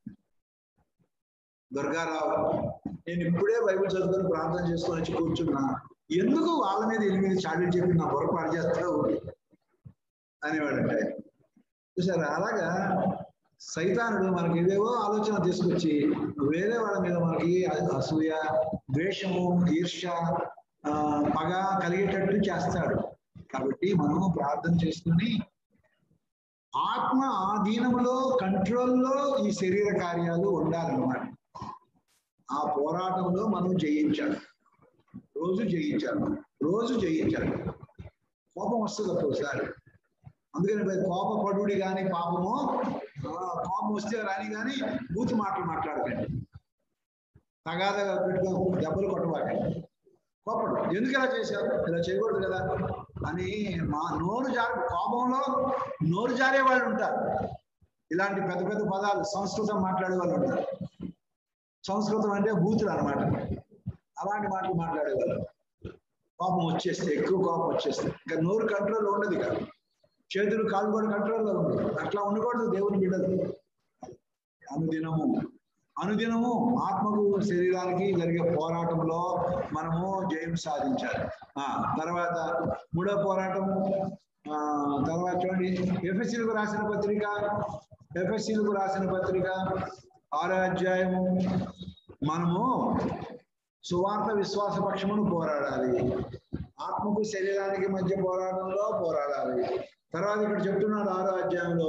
దుర్గారావు నేను ఇప్పుడే బైబిల్ చదువుకొని ప్రార్థన చేసుకొని వచ్చి కూర్చున్నా ఎందుకు వాళ్ళ మీద ఎనిమిది చాడీలు చెప్పి నా పొరపాటు పాడు చేస్తావు అనేవాడంటే చూసారా అలాగా సైతానుడు మనకి ఏవేవో ఆలోచన తీసుకొచ్చి వేరే వాళ్ళ మీద మనకి అసూయ ద్వేషము ఈర్ష్య ఆ, పగ కలిగేటట్టు చేస్తాడు కాబట్టి మనము ప్రార్థన చేసుకుని ఆత్మ ఆధీనంలో కంట్రోల్లో ఈ శరీర కార్యాలు ఉండాలన్నమాట ఆ పోరాటంలో మనం జయించాలి రోజు జయించాలి రోజు జయించాలి కోపం వస్తుంది ఒక్కోసారి అందుకని మరి కోప పడుడి కానీ పాపము ఆ, కోపం వస్తే రాని కానీ బూతు మాటలు మాట్లాడకండి తగాద పెట్టుకొని దెబ్బలు కొట్టబాకండి కోపడు ఎందుకు ఇలా చేశారు ఇలా చేయకూడదు కదా అని మా నోరు జారి కోపంలో నోరు జారే వాళ్ళు ఉంటారు ఇలాంటి పెద్ద పెద్ద పదాలు సంస్కృతం మాట్లాడే వాళ్ళు ఉంటారు సంస్కృతం అంటే బూతులు అన్నమాట అలాంటి మాటలు మాట్లాడేవాళ్ళు కోపం వచ్చేస్తే ఎక్కువ కోపం వచ్చేస్తే ఇంకా నోరు కంట్రోల్ ఉండదు ఇక చేతులు కాళ్ళు కూడా కంట్రోల్లో ఉండదు అట్లా ఉండకూడదు దేవుని బిడ్డలు అనుదినము అనుదినము ఆత్మకు శరీరానికి జరిగే పోరాటంలో మనము జయం సాధించాలి ఆ తర్వాత మూడో పోరాటం ఆ తర్వాత చూడండి ఎఫ్ఎస్సీలకు రాసిన పత్రిక ఎఫ్ఎస్సీలకు రాసిన పత్రిక ఆరో అధ్యాయము మనము సువార్త విశ్వాస పక్షమును పోరాడాలి ఆత్మకు శరీరానికి మధ్య పోరాటంలో పోరాడాలి తర్వాత ఇక్కడ చెప్తున్నాడు ఆరో అధ్యాయంలో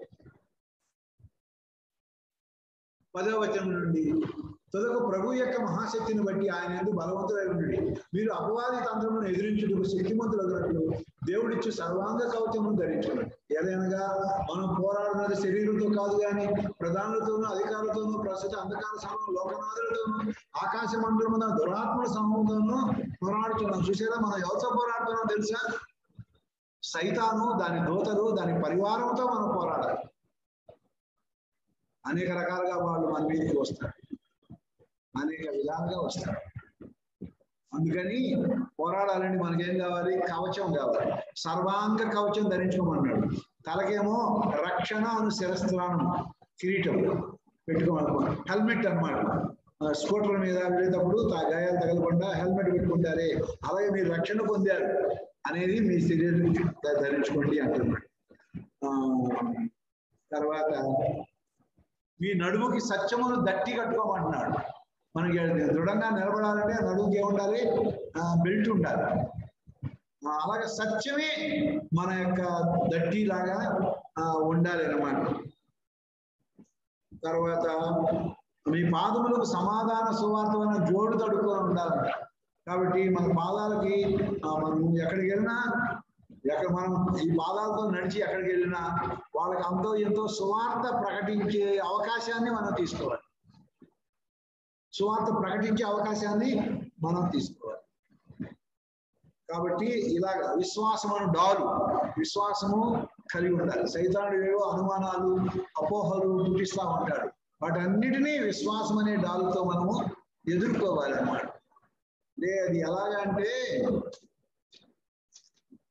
పదవ వచనం నుండి తొదక ప్రభు యొక్క మహాశక్తిని బట్టి ఆయన ఎందుకు బలవంతులై ఉండి మీరు అపవాది తంత్రమును ఎదిరించుటకు శక్తిమంతులగినట్లు దేవుడిచ్చు సర్వాంగ కవచమును ధరించుకున్నాడు ఏదైనగా మనం పోరాడినది శరీరంతో కాదు కానీ ప్రధానులతోనూ అధికారులతోనూ ప్రస్తుత అంధకార సమయం లోకనాథులతోనూ ఆకాశ మండలమున దురాత్మల సమూహంతోనూ పోరాడుతున్నాం చూసారా మనం ఎవరితో పోరాడుతున్నాం తెలుసా సైతాను దాని దూతలు దాని పరివారంతో మనం పోరాడాలి అనేక రకాలుగా వాళ్ళు మన మీదకి వస్తారు అనేక విధాలుగా వస్తారు అందుకని పోరాడాలని మనకేం కావాలి కవచం కావాలి సర్వాంగ కవచం ధరించుకోమన్నాడు తలకేమో రక్షణ అను శిరస్త్రానం కిరీటం పెట్టుకోమనుకో హెల్మెట్ అనమాట స్కూటర్ మీద వెళ్ళేటప్పుడు తా- గాయాలు తగలకుండా హెల్మెట్ పెట్టుకుంటారే అలాగే మీరు రక్షణ పొందారు అనేది మీ శరీరం ధరించుకోండి అంటున్నాడు ఆ, తర్వాత మీ నడుముకి సత్యమును దట్టి కట్టుకోమంటున్నాడు మనకి దృఢంగా నిలబడాలంటే ఆ నడుముకి ఏముండాలి ఆ, బెల్ట్ ఉండాలి ఆ, అలాగే సత్యమే మన యొక్క దట్టి లాగా ఆ, ఉండాలి అన్నమాట తర్వాత మీ పాదములకు సమాధాన సువార్తమైన జోడు తడుకొని ఉండాలంట కాబట్టి మన పాదాలకి ఆ, మనం ఎక్కడికి వెళ్ళినా ఎక్కడ మనం ఈ పాదాలతో నడిచి ఎక్కడికి వెళ్ళినా వాళ్ళకి అంతో ఎంతో సువార్త ప్రకటించే అవకాశాన్ని మనం తీసుకోవాలి సువార్త ప్రకటించే అవకాశాన్ని మనం తీసుకోవాలి కాబట్టి ఇలాగ విశ్వాసం అను డాలు విశ్వాసము కలిగి ఉండాలి సైతానుడు ఏవో అనుమానాలు అపోహలు పుట్టిస్తా ఉంటాడు వాటన్నిటినీ విశ్వాసం అనే డాలుతో మనము ఎదుర్కోవాలి అన్నమాట అంటే అది ఎలాగంటే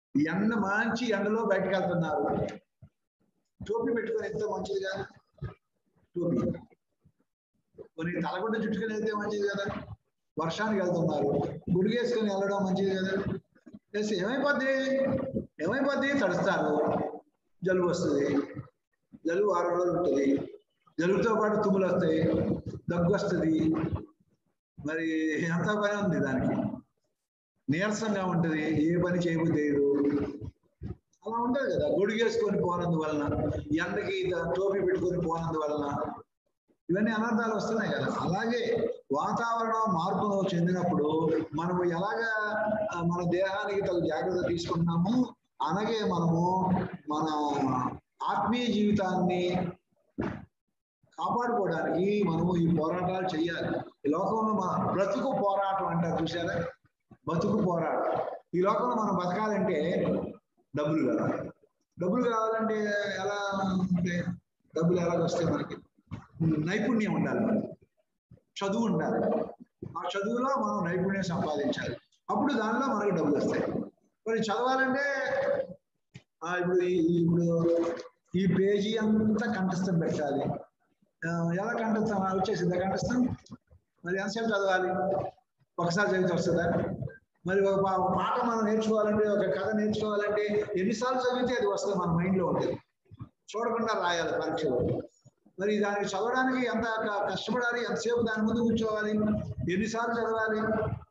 ఎండ మంచి ఎండలో బయటకు వెళ్తున్నారు టోపీ పెట్టుకొని ఎంత మంచిది కదా టోపీ కొన్ని తలగుడ్డ చుట్టుకొని వెళ్తే మంచిది కదా వర్షానికి వెళ్తున్నారు గుడిగేసుకొని వెళ్ళడం మంచిది కదా వేస్తే ఏమైపోద్ది ఏమైపోద్ది తడుస్తారు జలుబు వస్తుంది జలుబు వారం రోజులు ఉంటుంది జలుబుతో పాటు తుమ్ములు వస్తాయి దగ్గు వస్తుంది మరి ఎంత పని ఉంది దానికి నీరసంగా ఉంటుంది ఏ పని చేయబుద్దేయదు అలా ఉంటుంది కదా గొడుగేసుకొని పోనందువలన ఎండకి టోపీ పెట్టుకొని పోనందువలన ఇవన్నీ అనర్థాలు వస్తున్నాయి కదా అలాగే వాతావరణం మార్పు చెందినప్పుడు మనము ఎలాగా ఆ, మన దేహానికి తగు జాగ్రత్త తీసుకుంటున్నాము అలాగే మనము మన ఆత్మీయ జీవితాన్ని కాపాడుకోవడానికి మనము ఈ పోరాటాలు చేయాలి ఈ లోకంలో మన బ్రతుకు పోరాటం అంటారు చూసారా బతుకు పోరాటం ఈ లోకంలో మనం బతకాలంటే డబ్బులు కావాలి డబ్బులు కావాలంటే ఎలా అంటే డబ్బులు ఎలా వస్తాయి మనకి నైపుణ్యం ఉండాలి మనకి చదువు ఉండాలి ఆ చదువులో మనం నైపుణ్యం సంపాదించాలి అప్పుడు దానిలో మనకి డబ్బులు వస్తాయి మరి చదవాలంటే ఆ, ఇప్పుడు ఈ- ఈ- ఇప్పుడు ఈ పేజీ అంతా కంఠస్థం పెట్టాలి ఆ, ఎలా కంఠస్థం ఆ, వచ్చేసిందా కంఠస్థం మరి ఎంతసేపు చదవాలి ఒకసారి చదివితే వస్తుందా మరి ఒక పా- ఒక పాట మనం నేర్చుకోవాలంటే ఒక కథ నేర్చుకోవాలంటే ఎన్నిసార్లు చదివితే అది వస్తుంది మన మైండ్లో ఉంటుంది చూడకుండా రాయాలి పరీక్షలో మరి దానికి చదవడానికి ఎంత క- కష్టపడాలి ఎంతసేపు దాని ముందు కూర్చోవాలి ఎన్నిసార్లు చదవాలి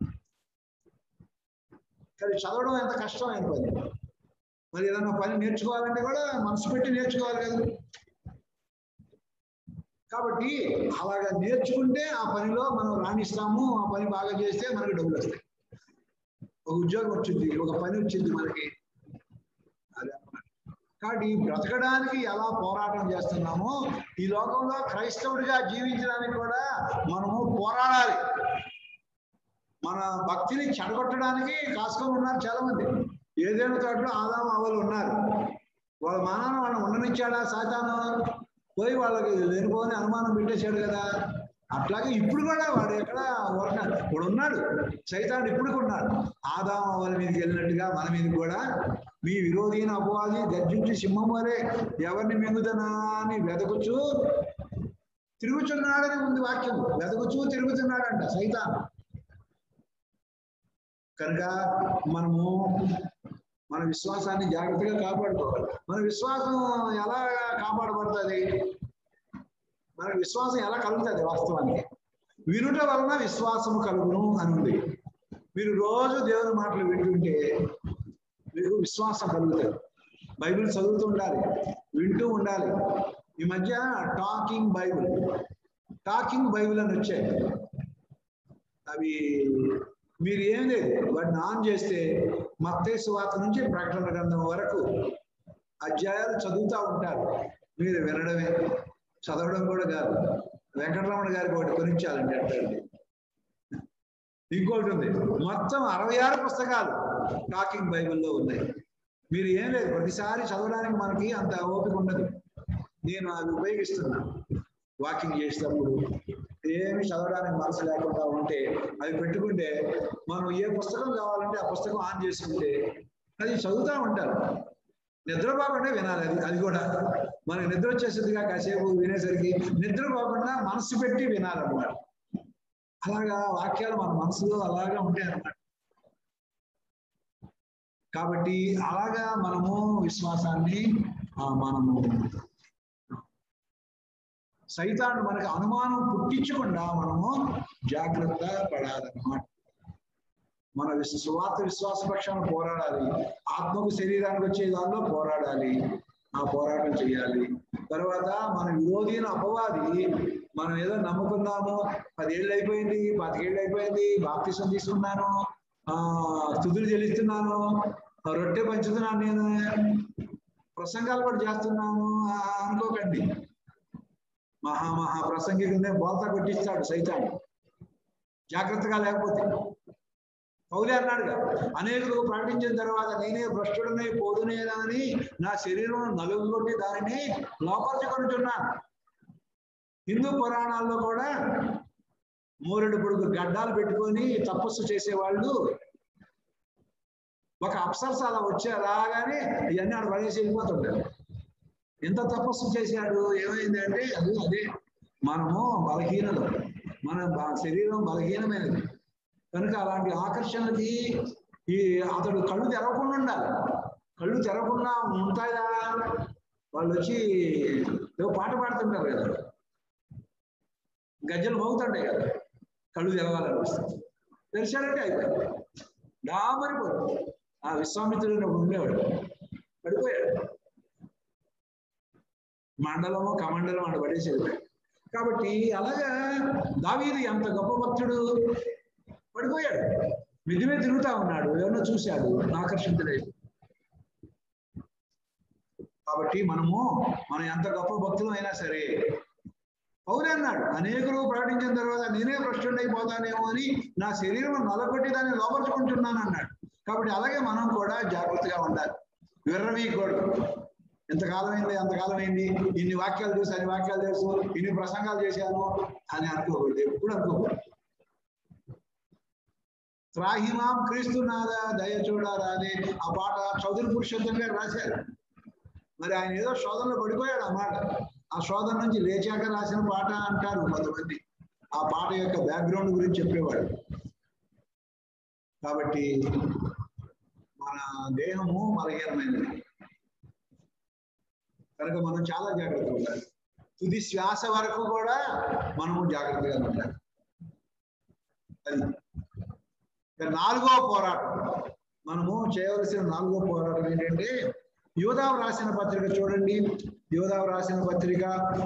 కానీ చదవడం ఎంత కష్టమైన పని మరి ఏదైనా పని నేర్చుకోవాలంటే కూడా మనసు పెట్టి నేర్చుకోవాలి కదా కాబట్టి అలాగా నేర్చుకుంటే ఆ పనిలో మనం రాణిస్తాము ఆ పని బాగా చేస్తే మనకి డబ్బులు వస్తాయి ఒక ఉద్యోగం వచ్చింది ఒక పని వచ్చింది మనకి అదే అన్నమాట. కాబట్టి ఈ బ్రతకడానికి ఎలా పోరాటం చేస్తున్నామో ఈ లోకంలో క్రైస్తవుడిగా జీవించడానికి కూడా మనము పోరాడాలి మన భక్తిని చెడగొట్టడానికి కాసుకొని ఉన్నారు చాలా మంది ఏదైనా తోటలో ఆదాం అవలు ఉన్నారు వాళ్ళ మానాన్ని వాళ్ళని ఉండనిచ్చాడా సాతాను పోయి వాళ్ళకి లేనిపోని అనుమానం పెట్టేశాడు కదా అట్లాగే ఇప్పుడు కూడా వాడు ఎక్కడ ఉన్నాడు ఇప్పుడు ఉన్నాడు సైతాన్ ఇప్పుడు ఉన్నాడు ఆదాం అవల మీదకి వెళ్ళినట్టుగా మన మీద కూడా మీ విరోధీన అపవాది గర్జించి సింహం వలె ఎవరిని మింగుదనా అని వెదకుచు తిరుగుచున్నాడని ఉంది వాక్యం వెదకుచూ తిరుగుతున్నాడంట సైతాన్ కనుక మనము మన విశ్వాసాన్ని జాగ్రత్తగా కాపాడుకోవాలి మన విశ్వాసం ఎలా కాపాడబడుతుంది మన విశ్వాసం ఎలా కలుగుతుంది వాస్తవానికి వినుట వలన విశ్వాసము కలుగును అని ఉంది మీరు రోజు దేవుని మాటలు వింటుంటే మీకు విశ్వాసం కలుగుతుంది బైబిల్ చదువుతూ ఉండాలి వింటూ ఉండాలి ఈ మధ్య టాకింగ్ బైబిల్ టాకింగ్ బైబిల్ అని వచ్చాయి అవి మీరు ఏం లేదు వాటిని ఆన్ చేస్తే మత్తేసు వార్త నుంచి ప్రకటన గ్రంథం వరకు అధ్యాయాలు చదువుతూ ఉంటారు మీరు వినడమే చదవడం కూడా కాదు వెంకటరమణ గారికి ఒకటి కొనిచ్చాలండి అంటారు ఇంకోటి ఉంది మొత్తం అరవై ఆరు పుస్తకాలు టాకింగ్ బైబిల్లో ఉన్నాయి మీరు ఏం లేదు ప్రతిసారి చదవడానికి మనకి అంత ఓపిక ఉండదు నేను అది ఉపయోగిస్తున్నా వాకింగ్ చేసేటప్పుడు ఏమి చదవడానికి మనసు లేకుండా ఉంటే అవి పెట్టుకుంటే మనం ఏ పుస్తకం కావాలంటే ఆ పుస్తకం ఆన్ చేసుకుంటే అది చదువుతూ ఉంటారు నిద్రపోకుండా వినాలి అది అది కూడా మనకి నిద్ర వచ్చేసిందిగా కాసేపు వినేసరికి నిద్రపోకుండా మనసు పెట్టి వినాలన్నమాట అలాగా వాక్యాలు మన మనసులో అలాగా ఉంటాయి అన్నమాట కాబట్టి అలాగా మనము విశ్వాసాన్ని ఆ, మనము సైతాన్ని మనకి అనుమానం పుట్టించకుండా మనము జాగ్రత్త పడాలన్నమాట మన విశ్వ సువార్త విశ్వాస పక్షాన పోరాడాలి ఆత్మకు శరీరానికి వచ్చే దానిలో పోరాడాలి ఆ పోరాటం చేయాలి తర్వాత మన విరోధీన అపవాది మనం ఏదో నమ్ముకున్నాము పదేళ్ళు అయిపోయింది పాతికేళ్ళు అయిపోయింది బాప్తిసం తీసుకున్నాను ఆ తుదులు చెల్లిస్తున్నాను ఆ, రొట్టె పంచుతున్నాను నేను ప్రసంగాలు కూడా చేస్తున్నాను ఆ, అనుకోకండి మహా మహా ప్రసంగి కింద బోల్తా కొట్టిస్తాడు సైతాన్ జాగ్రత్తగా లేకపోతే పౌలే అన్నాడుగా అనేకులు ప్రకటించిన తర్వాత నేనే భ్రష్టుడనే పోదునేనా అని నా శరీరం నలుగుగొట్టి దానిని లోపరుచుకొనుచున్నాను హిందూ పురాణాల్లో కూడా మూరెడు పొడుగు గడ్డాలు పెట్టుకొని తపస్సు చేసేవాళ్ళు ఒక అప్సర్స్ అలా వచ్చి రాగానే ఇవన్నీ ఆడ పడేసి వెళ్ళిపోతుంటారు ఎంత తపస్సు చేశాడు ఏమైంది అంటే అది అదే మనము బలహీనలు మన బ- శరీరం బలహీనమైనది కనుక అలాంటి ఆకర్షణకి ఈ అతడు కళ్ళు తెరవకుండా ఉండాలి కళ్ళు తెరవకుండా ఉంటాయా వాళ్ళు వచ్చి ఏదో పాట పాడుతుంటారు కదా గజ్జలు మోగుతుంటాయి కదా కళ్ళు తెరవాలనిపిస్తుంది తెరిచాడంటే అయిపోయింది డామరిపోతుంది ఆ విశ్వామిత్రుడు ఒకడు ఉండేవాడు పడిపోయాడు మండలము కమండలం అని పడేసి వెళ్ళిపోయాడు కాబట్టి అలాగా దావీది ఎంత గొప్ప భక్తుడు పడిపోయాడు మిద్ది మీద తిరుగుతా ఉన్నాడు ఎవరో చూశాడు ఆకర్షితుడై కాబట్టి మనము మనం ఎంత గొప్ప భక్తులు అయినా సరే పౌరే అన్నాడు అనేకులు ప్రకటించిన తర్వాత నేనే భ్రష్టుడైపోతానేమో అని నా శరీరం నలగొట్టి దాన్ని లోపరుచుకుంటున్నాను అన్నాడు కాబట్టి అలాగే మనం కూడా జాగ్రత్తగా ఉండాలి విర్రవీయకూడదు ఎంతకాలం అయింది ఎంతకాలం అయింది ఇన్ని వాక్యాలు చూసి అన్ని వాక్యాలు తెలుసు ఇన్ని ప్రసంగాలు చేశాను అని అనుకోకూడదు ఎప్పుడు అనుకోకూడదు త్రాహిమాం క్రీస్తునాదా దయ చూడారా అని ఆ పాట చౌదరి పురుషోత్తం గారు రాశారు మరి ఆయన ఏదో శోధనలో పడిపోయాడు అన్నమాట ఆ శోధన నుంచి లేచాక రాసిన పాట అంటారు కొంతమంది ఆ పాట యొక్క బ్యాక్గ్రౌండ్ గురించి చెప్పేవాడు కాబట్టి మన దేహము బలహీనమైనది కనుక మనం చాలా జాగ్రత్తగా ఉండాలి తుది శ్వాస వరకు కూడా మనము జాగ్రత్తగా ఉండాలి అది ఇక నాలుగో పోరాటం మనము చేయవలసిన నాలుగో పోరాటం ఏంటంటే యోధావు రాసిన పత్రిక చూడండి యోధావు రాసిన పత్రిక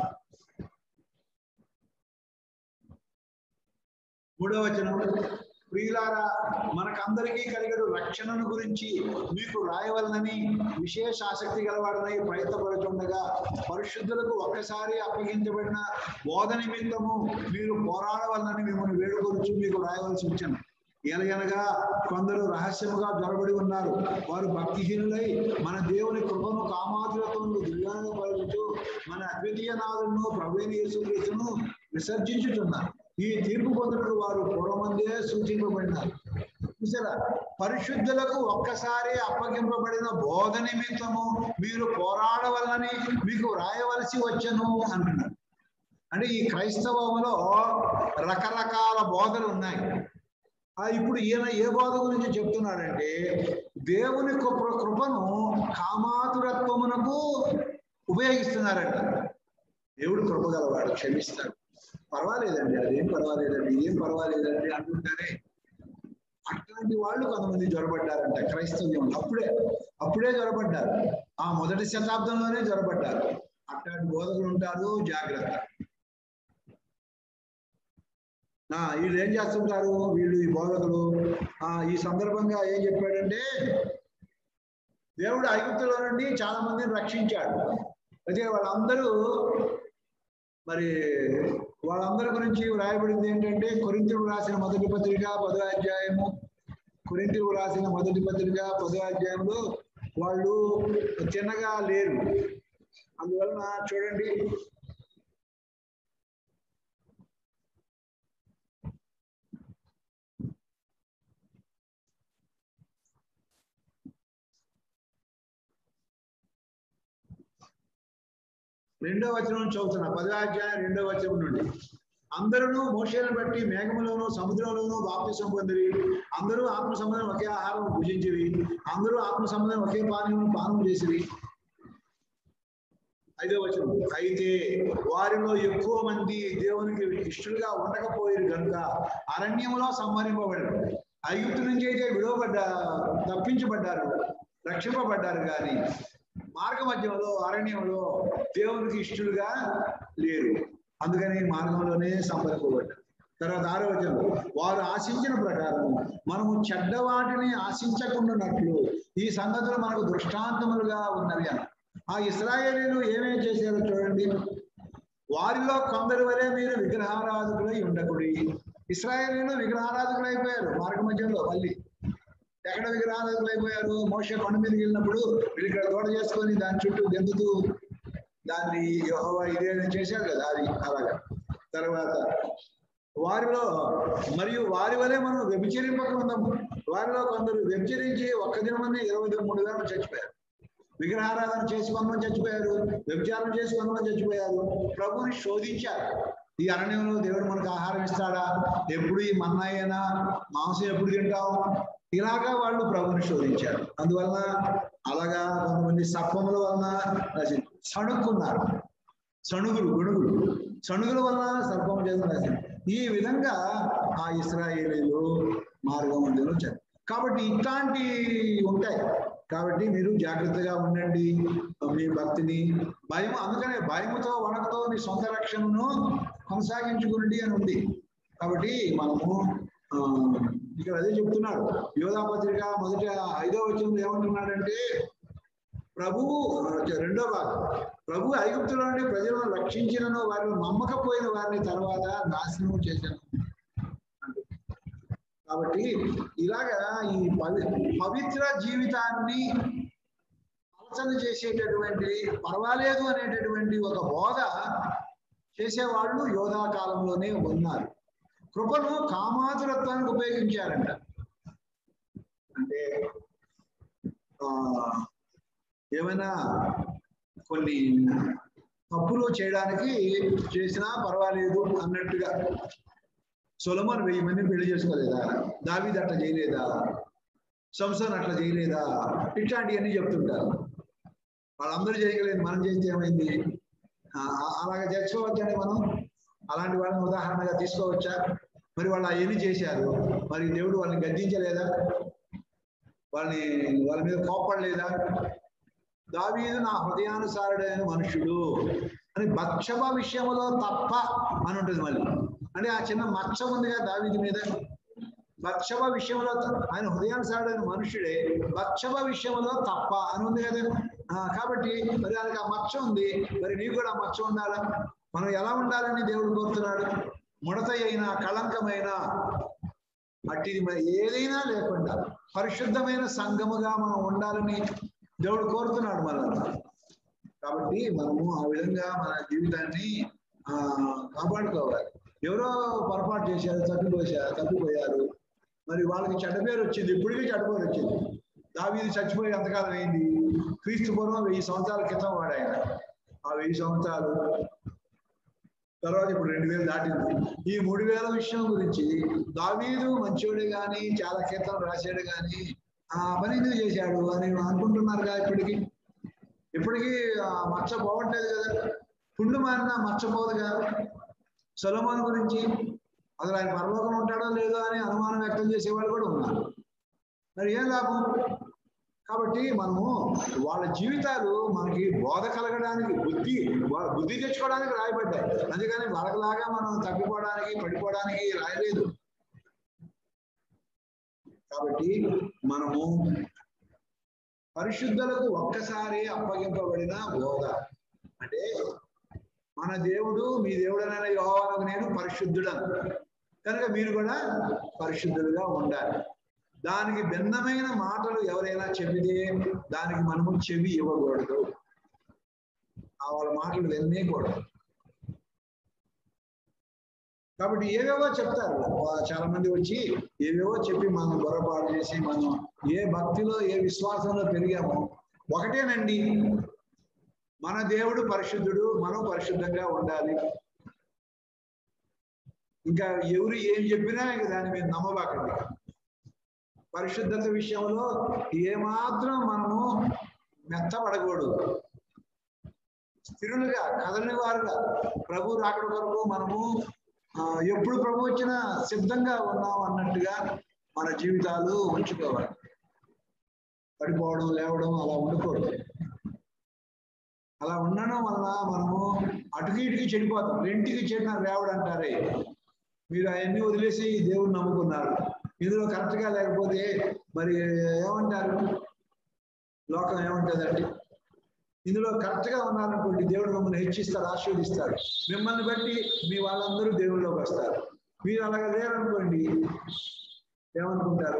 మూడవ వచనం ప్రియులారా మనకందరికీ కలిగడు రక్షణను గురించి మీకు రాయవలనని విశేష ఆసక్తి గలవాడనై ప్రయత్నపడుతుండగా పరిశుద్ధులకు ఒక్కసారి అప్పగించబడిన బోధ నిమిత్తము మీరు పోరాడవలనని మిమ్మల్ని వేడుకొనుచు మీకు రాయవలసి వచ్చాను ఎలగనగా కొందరు రహస్యముగా జొరబడి ఉన్నారు వారు భక్తిహీనులై మన దేవుని కృపను కామాతులతో దివ్యాంగపరుచుతూ మన అద్వితీయ నాదులను ప్రవీణ యేసుక్రీస్తును విసర్జించుతున్నారు ఈ తీర్పు పొందుటకు వారు పూర్వమందే సూచింపబడినారు చూసారా పరిశుద్ధులకు ఒక్కసారి అప్పగింపబడిన బోధ నిమిత్తము మీరు పోరాడవలని మీకు రాయవలసి వచ్చను అంటున్నారు అంటే ఈ క్రైస్తవంలో రకరకాల బోధలు ఉన్నాయి ఆ ఇప్పుడు ఈయన ఏ బోధ గురించి చెప్తున్నాడంటే దేవుని కృప కృపను కామాతురత్వమునకు ఉపయోగిస్తున్నారంట దేవుడు కృప గలవాడు క్షమిస్తాడు పర్వాలేదండి అదేం పర్వాలేదండి ఏం పర్వాలేదండి అంటుంటారే అట్లాంటి వాళ్ళు కొంతమంది జ్వరపడ్డారంట క్రైస్తవ్యం అప్పుడే అప్పుడే జ్వరపడ్డారు ఆ మొదటి శతాబ్దంలోనే జ్వరపడ్డారు అట్లాంటి బోధకులు ఉంటారు జాగ్రత్త ఆ వీళ్ళు ఏం చేస్తుంటారు వీళ్ళు ఈ బోధకులు ఆ ఈ సందర్భంగా ఏం చెప్పాడంటే దేవుడు ఐగుప్తులో నుండి చాలా మందిని రక్షించాడు అయితే వాళ్ళందరూ మరి వాళ్ళందరి గురించి వ్రాయబడింది ఏంటంటే కొరింతలు రాసిన మొదటి పత్రిక పదో అధ్యాయము కొరింతలు రాసిన మొదటి పత్రిక పదో అధ్యాయంలో వాళ్ళు తిన్నగా లేరు అందువలన చూడండి రెండో వచనం చదువుతున్నా పదో అధ్యాయం రెండో వచనం నుండి అందరూ మోషేను బట్టి మేఘములోను సముద్రంలోను బాప్తిసం పొందిరి అందరూ ఆత్మ సంబంధం ఒకే ఆహారం భుజించిరి అందరూ ఆత్మ సంబంధం ఒకే పానీయం పానం చేసిరి ఐదో వచనం అయితే వారిలో ఎక్కువ మంది దేవునికి ఇష్టలుగా ఉండకపోయారు కనుక అరణ్యంలో సంహరింపబడారు ఐగుప్తు నుంచి అయితే విడవబడ్డ తప్పించబడ్డారు రక్షింపబడ్డారు కానీ మార్గ మధ్యంలో అరణ్యంలో దేవునికి ఇష్టలుగా లేరు అందుకని మార్గంలోనే సంపరింపబడ్డారు తర్వాత ఆరో వచనం వారు ఆశించిన ప్రకారం మనము చెడ్డవాటిని ఆశించకుండానట్లు ఈ సంగతులు మనకు దృష్టాంతములుగా ఉన్నవి అని ఆ ఇస్రాయేలీలు ఏమేం చేశారో చూడండి వారిలో కొందరి వరే మీరు విగ్రహారాధకులై ఉండకుడి ఇస్రాయేలీలు విగ్రహారాధకులు అయిపోయారు మార్గ మధ్యంలో మళ్ళీ ఎక్కడ విగ్రహారాధకులు అయిపోయారు మోస కొండ మీదకి వెళ్ళినప్పుడు వీళ్ళు ఇక్కడ తోట చేసుకొని దాని చుట్టూ గెంతుతూ దాన్ని యెహోవా ఇదే అని చేశారు కదా అది అలాగా తర్వాత వారిలో మరియు వారి వలె మనం వ్యభిచరింపక ఉందాము వారిలో కొందరు వ్యభిచరించి ఒక్క దినమనే ఇరవై మూడు వేల మంది చచ్చిపోయారు విగ్రహారాధన చేసి కొంతమంది చచ్చిపోయారు వ్యభిచారం చేసి కొంతమంది చచ్చిపోయారు ప్రభుని శోధించారు ఈ అరణ్యంలో దేవుడు మనకు ఆహారం ఇస్తాడా ఎప్పుడు ఈ మన్నాయేనా మాంసం ఎప్పుడు తింటాం ఇలాగా వాళ్ళు ప్రభుని శోధించారు అందువలన అలాగా కొంతమంది సర్పముల వలన నశించారు. సణుక్కున్నారు సణుగులు గొడుగులు సణుగుల వలన సర్పము చేసిన నశించారు. ఈ విధంగా ఆ ఇస్రాయేలీలు మార్గం మధ్యలో వచ్చారు కాబట్టి ఇట్లాంటి ఉంటాయి కాబట్టి మీరు జాగ్రత్తగా ఉండండి మీ భక్తిని భయం అందుకనే భయముతో వణకుతో నీ సొంత రక్షణను కొనసాగించుకునండి అని ఉంది కాబట్టి మనము ఆ, ఇక్కడ అదే చెప్తున్నాడు యోధా పత్రిక మొదటి ఐదో వచనంలో ఏమంటున్నాడంటే ప్రభువు ఆ, రెండో భాగం ప్రభు ఐగుప్తులోని ప్రజలను రక్షించినను వారిని నమ్మకపోయిన వారిని తర్వాత నాశనం చేశాను కాబట్టి ఇలాగా ఈ పవి పవిత్ర జీవితాన్ని ఆలోచన చేసేటటువంటి పర్వాలేదు అనేటటువంటి ఒక బోధ చేసేవాళ్ళు యోధా కాలంలోనే ఉన్నారు కృపను కామాతురత్వానికి ఉపయోగించారంట అంటే ఆ ఏమైనా కొన్ని తప్పులు చేయడానికి చేసినా పర్వాలేదు అన్నట్టుగా సొలమన్ వెయ్యి మందిని పెళ్లి చేసుకోలేదా దావీద్ అట్లా చేయలేదా సంసన్ అట్లా చేయలేదా ఇట్లాంటివన్నీ చెప్తుంటారు వాళ్ళందరూ చేయగలేదు మనం చేస్తే ఏమైంది ఆ, ఆ- అలాగే చేసుకోవచ్చండి మనం అలాంటి వాళ్ళని ఉదాహరణగా తీసుకోవచ్చా మరి వాళ్ళు అవన్నీ చేశారు మరి దేవుడు వాళ్ళని గద్దించలేదా వాళ్ళని వాళ్ళ మీద కోపడలేదా దావీదు నా హృదయానుసారుడైన మనుషుడు అని భక్షభ విషయంలో తప్ప అని ఉంటుంది మళ్ళీ అంటే ఆ చిన్న మచ్చ ఉందిగా దావీది మీద భక్షభ విషయంలో త- ఆయన హృదయానుసారుడైన మనుషుడే భక్షభ విషయంలో తప్ప అని ఉంది కదా ఆ, కాబట్టి మరి ఆయనకి ఆ మచ్చ ఉంది మరి నీకు కూడా ఆ మచ్చ ఉండాలా మనం ఎలా ఉండాలని దేవుడు కోరుతున్నాడు ముడత అయినా కళంకమైన అట్టిది మరి ఏదైనా లేకుండా పరిశుద్ధమైన సంఘముగా మనం ఉండాలని దేవుడు కోరుతున్నాడు మనల్ని కాబట్టి మనము ఆ విధంగా మన జీవితాన్ని ఆ కాపాడుకోవాలి ఎవరో పొరపాటు చేశారు తప్పిపోయారు తప్పిపోయారు మరి వాళ్ళకి చెడ్డ పేరు వచ్చింది ఇప్పటికీ చెడ్డ పేరు వచ్చింది దావీది చచ్చిపోయి ఎంతకాలం అయింది క్రీస్తు పూర్వం వెయ్యి సంవత్సరాల క్రితం వాడు ఆయన ఆ వెయ్యి సంవత్సరాలు తర్వాత ఇప్పుడు రెండు వేలు దాటింది ఈ మూడు వేల విషయం గురించి దావీదు మంచోడే గాని చాలా కీర్తనలు రాశాడు గాని ఆ పని ఎందుకు చేశాడు అని అనుకుంటున్నారుగా ఇప్పటికి ఇప్పటికీ ఆ మచ్చ పోవట్లేదు కదా పుండు మారిన మచ్చ పోదుగా సొలమాన్ గురించి అసలు ఆయన పరలోకం ఉంటాడో లేదో అని అనుమానం వ్యక్తం చేసేవాళ్ళు కూడా ఉన్నారు మరి ఏం లాభం కాబట్టి మనము వాళ్ళ జీవితాలు మనకి బోధ కలగడానికి బుద్ధి వాళ్ళ బుద్ధి తెచ్చుకోవడానికి రాయబడ్డాయి అందుకని వాళ్ళలాగా మనం తప్పిపోవడానికి పడిపోవడానికి రాయలేదు కాబట్టి మనము పరిశుద్ధులకు ఒక్కసారి అప్పగింపబడిన బోధ అంటే మన దేవుడు మీ దేవుడనైన యోహానకు నేను పరిశుద్ధుడను కనుక మీరు కూడా పరిశుద్ధులుగా ఉండాలి దానికి భిన్నమైన మాటలు ఎవరైనా చెబితే దానికి మనము చెవి ఇవ్వకూడదు ఆ వాళ్ళ మాటలు వినేయకూడదు కాబట్టి ఏవేవో చెప్తారు వా- చాలా మంది వచ్చి ఏవేవో చెప్పి మనం పొరపాటు చేసి మనం ఏ భక్తిలో ఏ విశ్వాసంలో పెరిగామో ఒకటేనండి మన దేవుడు పరిశుద్ధుడు మనం పరిశుద్ధంగా ఉండాలి ఇంకా ఎవరు ఏం చెప్పినా ఇంక దాని మీద నమ్మబాకండి పరిశుద్ధత విషయంలో ఏమాత్రం మనము మెత్తపడకూడదు స్థిరులుగా కదలని వారుగా ప్రభు రాకడ వరకు మనము ఆ, ఎప్పుడు ప్రభు వచ్చినా సిద్ధంగా ఉన్నాం అన్నట్టుగా మన జీవితాలు ఉంచుకోవాలి పడిపోవడం లేవడం అలా ఉండకూడదు అలా ఉండడం వల్ల మనము అటుకి ఇటుకి చెడిపోతాం రెంటికి చెడిన రేవడు అంటారే మీరు అవన్నీ వదిలేసి దేవుని నమ్ముకున్నారు ఇందులో కరెక్ట్ గా లేకపోతే మరి ఏమంటారు లోకం ఏమంటుందండి ఇందులో కరెక్ట్ గా ఉన్నారనుకోండి దేవుడు మిమ్మల్ని హెచ్చిస్తాడు ఆశీర్వదిస్తాడు మిమ్మల్ని బట్టి మీ వాళ్ళందరూ దేవుళ్ళలోకి వస్తారు మీరు అలాగ లేరనుకోండి ఏమనుకుంటారు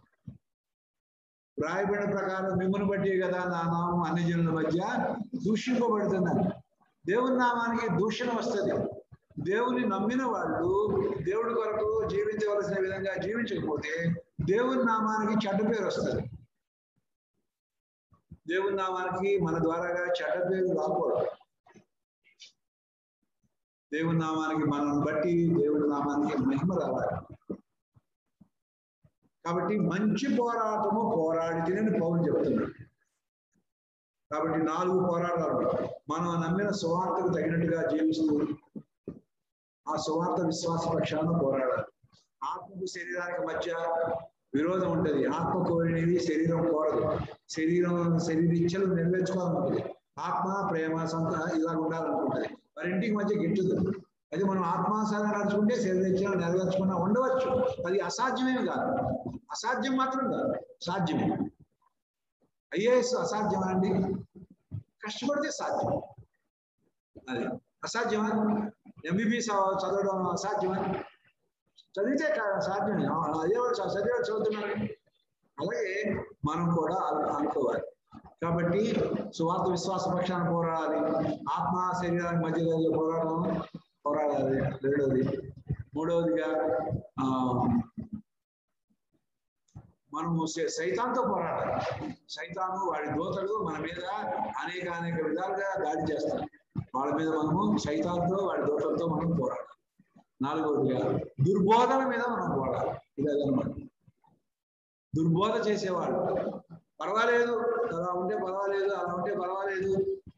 రాయబడిన ప్రకారం మిమ్మల్ని బట్టి కదా నా నామం అన్ని జనుల మధ్య దూషింపబడుతున్నాను దేవుని నామానికి దూషణ వస్తుంది దేవుని నమ్మిన వాళ్ళు దేవుడి కొరకు జీవించవలసిన విధంగా జీవించకపోతే దేవుని నామానికి చెడ్డ పేరు వస్తుంది దేవుని నామానికి మన ద్వారాగా చెడ్డ పేరు రాకూడదు దేవుని నామానికి మనం బట్టి దేవుని నామానికి మహిమ రావాలి కాబట్టి మంచి పోరాటము పోరాడి తినని పౌరులు చెప్తున్నాడు కాబట్టి నాలుగు పోరాటాలు మనం నమ్మిన సువార్తకు తగినట్టుగా జీవిస్తూ ఆ సువార్త విశ్వాస పక్షాన పోరాడాలి ఆత్మకు శరీరానికి మధ్య విరోధం ఉంటది ఆత్మ కోరినది శరీరం కోరదు శరీరం శరీరిచ్చలు నెరవేర్చుకోవాలనుకుంటుంది ఆత్మ ప్రేమ సంత ఇలా ఉండాలనుకుంటుంది మరి ఇంటికి మధ్య గిట్టుదు అది మనం ఆత్మానుసారంగా నడుచుకుంటే శరీరిచ్చలు నెరవేర్చుకున్నా ఉండవచ్చు అది అసాధ్యమేమి కాదు అసాధ్యం మాత్రం కాదు సాధ్యమే ఐఏఎస్ అసాధ్యమా అండి కష్టపడితే సాధ్యం అది అసాధ్యమా ఎంబీబీఎస్ చదవడం అసాధ్యమా చదివితే కా- సాధ్యమే ఆ, అదే వాళ్ళు చ- చదివాడు చదువుతున్నారు అలాగే మనం కూడా అను- అనుకోవాలి కాబట్టి సువార్త విశ్వాస పక్షాన పోరాడాలి ఆత్మ శరీరానికి మధ్యలో పోరాటం పోరాడాలి రెండవది మూడవదిగా ఆ మనము సై- సైతాన్తో పోరాడాలి సైతాను వాడి దోతలు మన మీద అనేక అనేక విధాలుగా దాడి చేస్తారు వాళ్ళ మీద మనము సైతాన్తో వాడి దోతలతో మనం పోరాడాలి నాలుగవదిగా దుర్బోధన మీద మనం పోరాడాలి ఇది అదనమాట దుర్బోధ చేసేవాళ్ళు పర్వాలేదు అలా ఉంటే పర్వాలేదు అలా ఉంటే పర్వాలేదు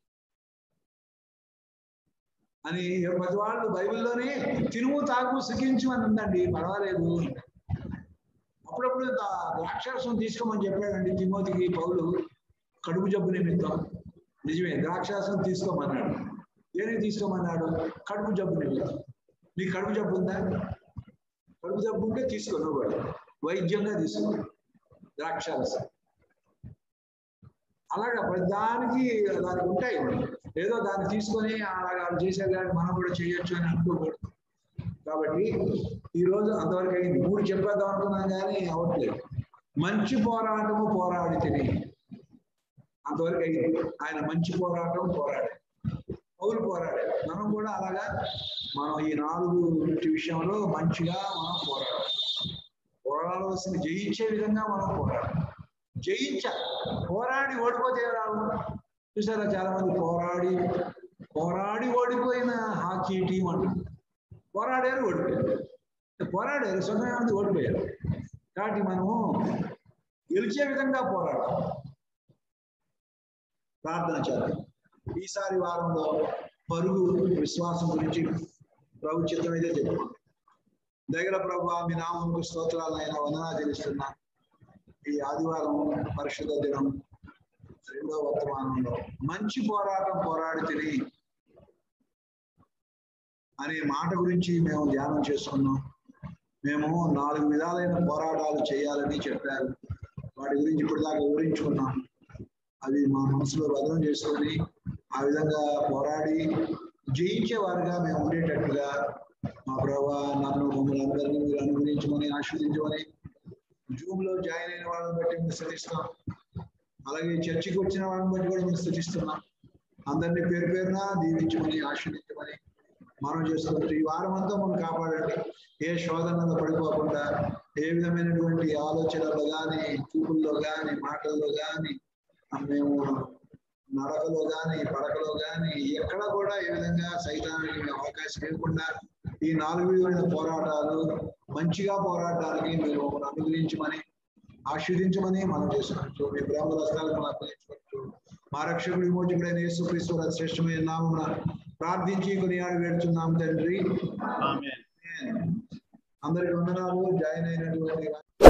అని ప్రతి వాళ్ళు బైబిల్లోనే తినుము తాగు సుఖించు అని ఉందండి పర్వాలేదు అప్పుడప్పుడు దా- ద్రాక్షారసం తీసుకోమని చెప్పాడండి తిమోతికి పౌలు కడుపు జబ్బు నిమిత్తం నిజమే ద్రాక్షారసం తీసుకోమన్నాడు దేనికి తీసుకోమన్నాడు కడుపు జబ్బు నిమిత్తం నీకు కడుపు జబ్బు ఉందా కడుపు జబ్బు ఉంటే తీసుకో నువ్వు కూడా వైద్యంగా తీసుకో ద్రాక్షారసం అలాగా ప్రతిదానికి దానికి ఉంటాయి ఏదో దాన్ని తీసుకొని అలాగా వాళ్ళు చేసేది కానీ మనం కూడా చేయొచ్చు అని అనుకోకూడదు కాబట్టి ఈ రోజు అంతవరకు అయింది మూడు చెప్పేద్దాం అనుకున్నాం కానీ అవట్లేదు మంచి పోరాటము పోరాడి తిని అంతవరకు అయింది ఆయన మంచి పోరాటం పోరాడాడు పౌరు పోరాడాడు మనం కూడా అలాగా మనం ఈ నాలుగు విషయంలో మంచిగా మనం పోరాడాలి పోరాడవలసిన జయించే విధంగా మనం పోరాడాలి జయించాలి పోరాడి ఓడిపోతే ఏం రావు చూసారా చాలా మంది పోరాడి పోరాడి ఓడిపోయిన హాకీ టీం అంటారు పోరాడారు ఓడిపోయారు పోరాడారు సొంతంగా మంది ఓడిపోయారు కాబట్టి మనము గెలిచే విధంగా పోరాడాలి ప్రార్థన చేద్దాం ఈసారి వారంలో పరుగు విశ్వాసం గురించి ప్రభు చిత్తం అయితే చెప్పుకోండి దగ్గర ప్రభు మీ నామముకు స్తోత్రాలైన వందనా చెల్లిస్తున్నా ఈ ఆదివారం పరిశుద్ధ దినం రెండో వర్తమానంలో మంచి పోరాటం పోరాడి తిని అనే మాట గురించి మేము ధ్యానం చేసుకున్నాం మేము నాలుగు విధాలైన పోరాటాలు చేయాలని చెప్పారు వాటి గురించి ఇప్పుడు దాకా వివరించుకున్నాం అవి మా మనసులో భద్రం చేసుకొని ఆ విధంగా పోరాడి జయించే వారిగా మేము ఉండేటట్టుగా మా ప్రభా నన్ను మమ్మల్ని అందరినీ మీరు అనుగ్రహించమని ఆస్వాదించమని జూమ్ లో జాయిన్ అయిన వాళ్ళని బట్టి మేము స్థుతిస్తాం అలాగే చర్చికి వచ్చిన వాళ్ళని బట్టి కూడా మేము స్థుతిస్తున్నాం అందరినీ పేరు పేరున దీవించమని ఆస్వాదించమని మనం చేసుకుంటూ ఈ వారం అంతా మనం కాపాడండి ఏ శోధనలో పడిపోకుండా ఏ విధమైనటువంటి ఆలోచనలో కానీ చూపుల్లో కానీ మాటల్లో కానీ మేము నడకలో కానీ పడకలో కానీ ఎక్కడ కూడా ఏ విధంగా సైతానికి అవకాశం ఇవ్వకుండా ఈ నాలుగు విధమైన పోరాటాలు మంచిగా పోరాడడానికి మీరు మమ్మల్ని అనుగ్రహించమని ఆశీర్దించమని మనం చేసుకుంటూ మీ ప్రేమ రస్తాలకు మనం అప్పగించుకుంటూ మా రక్షకుడు విమోచకుడైన యేసు క్రీస్తు శ్రేష్టమైన నామమున ప్రార్థించి కొనియాడు వేడుచున్నాం తండ్రి ఆమేన్ అందరికి వందనాలు జాయిన్ అయినటువంటి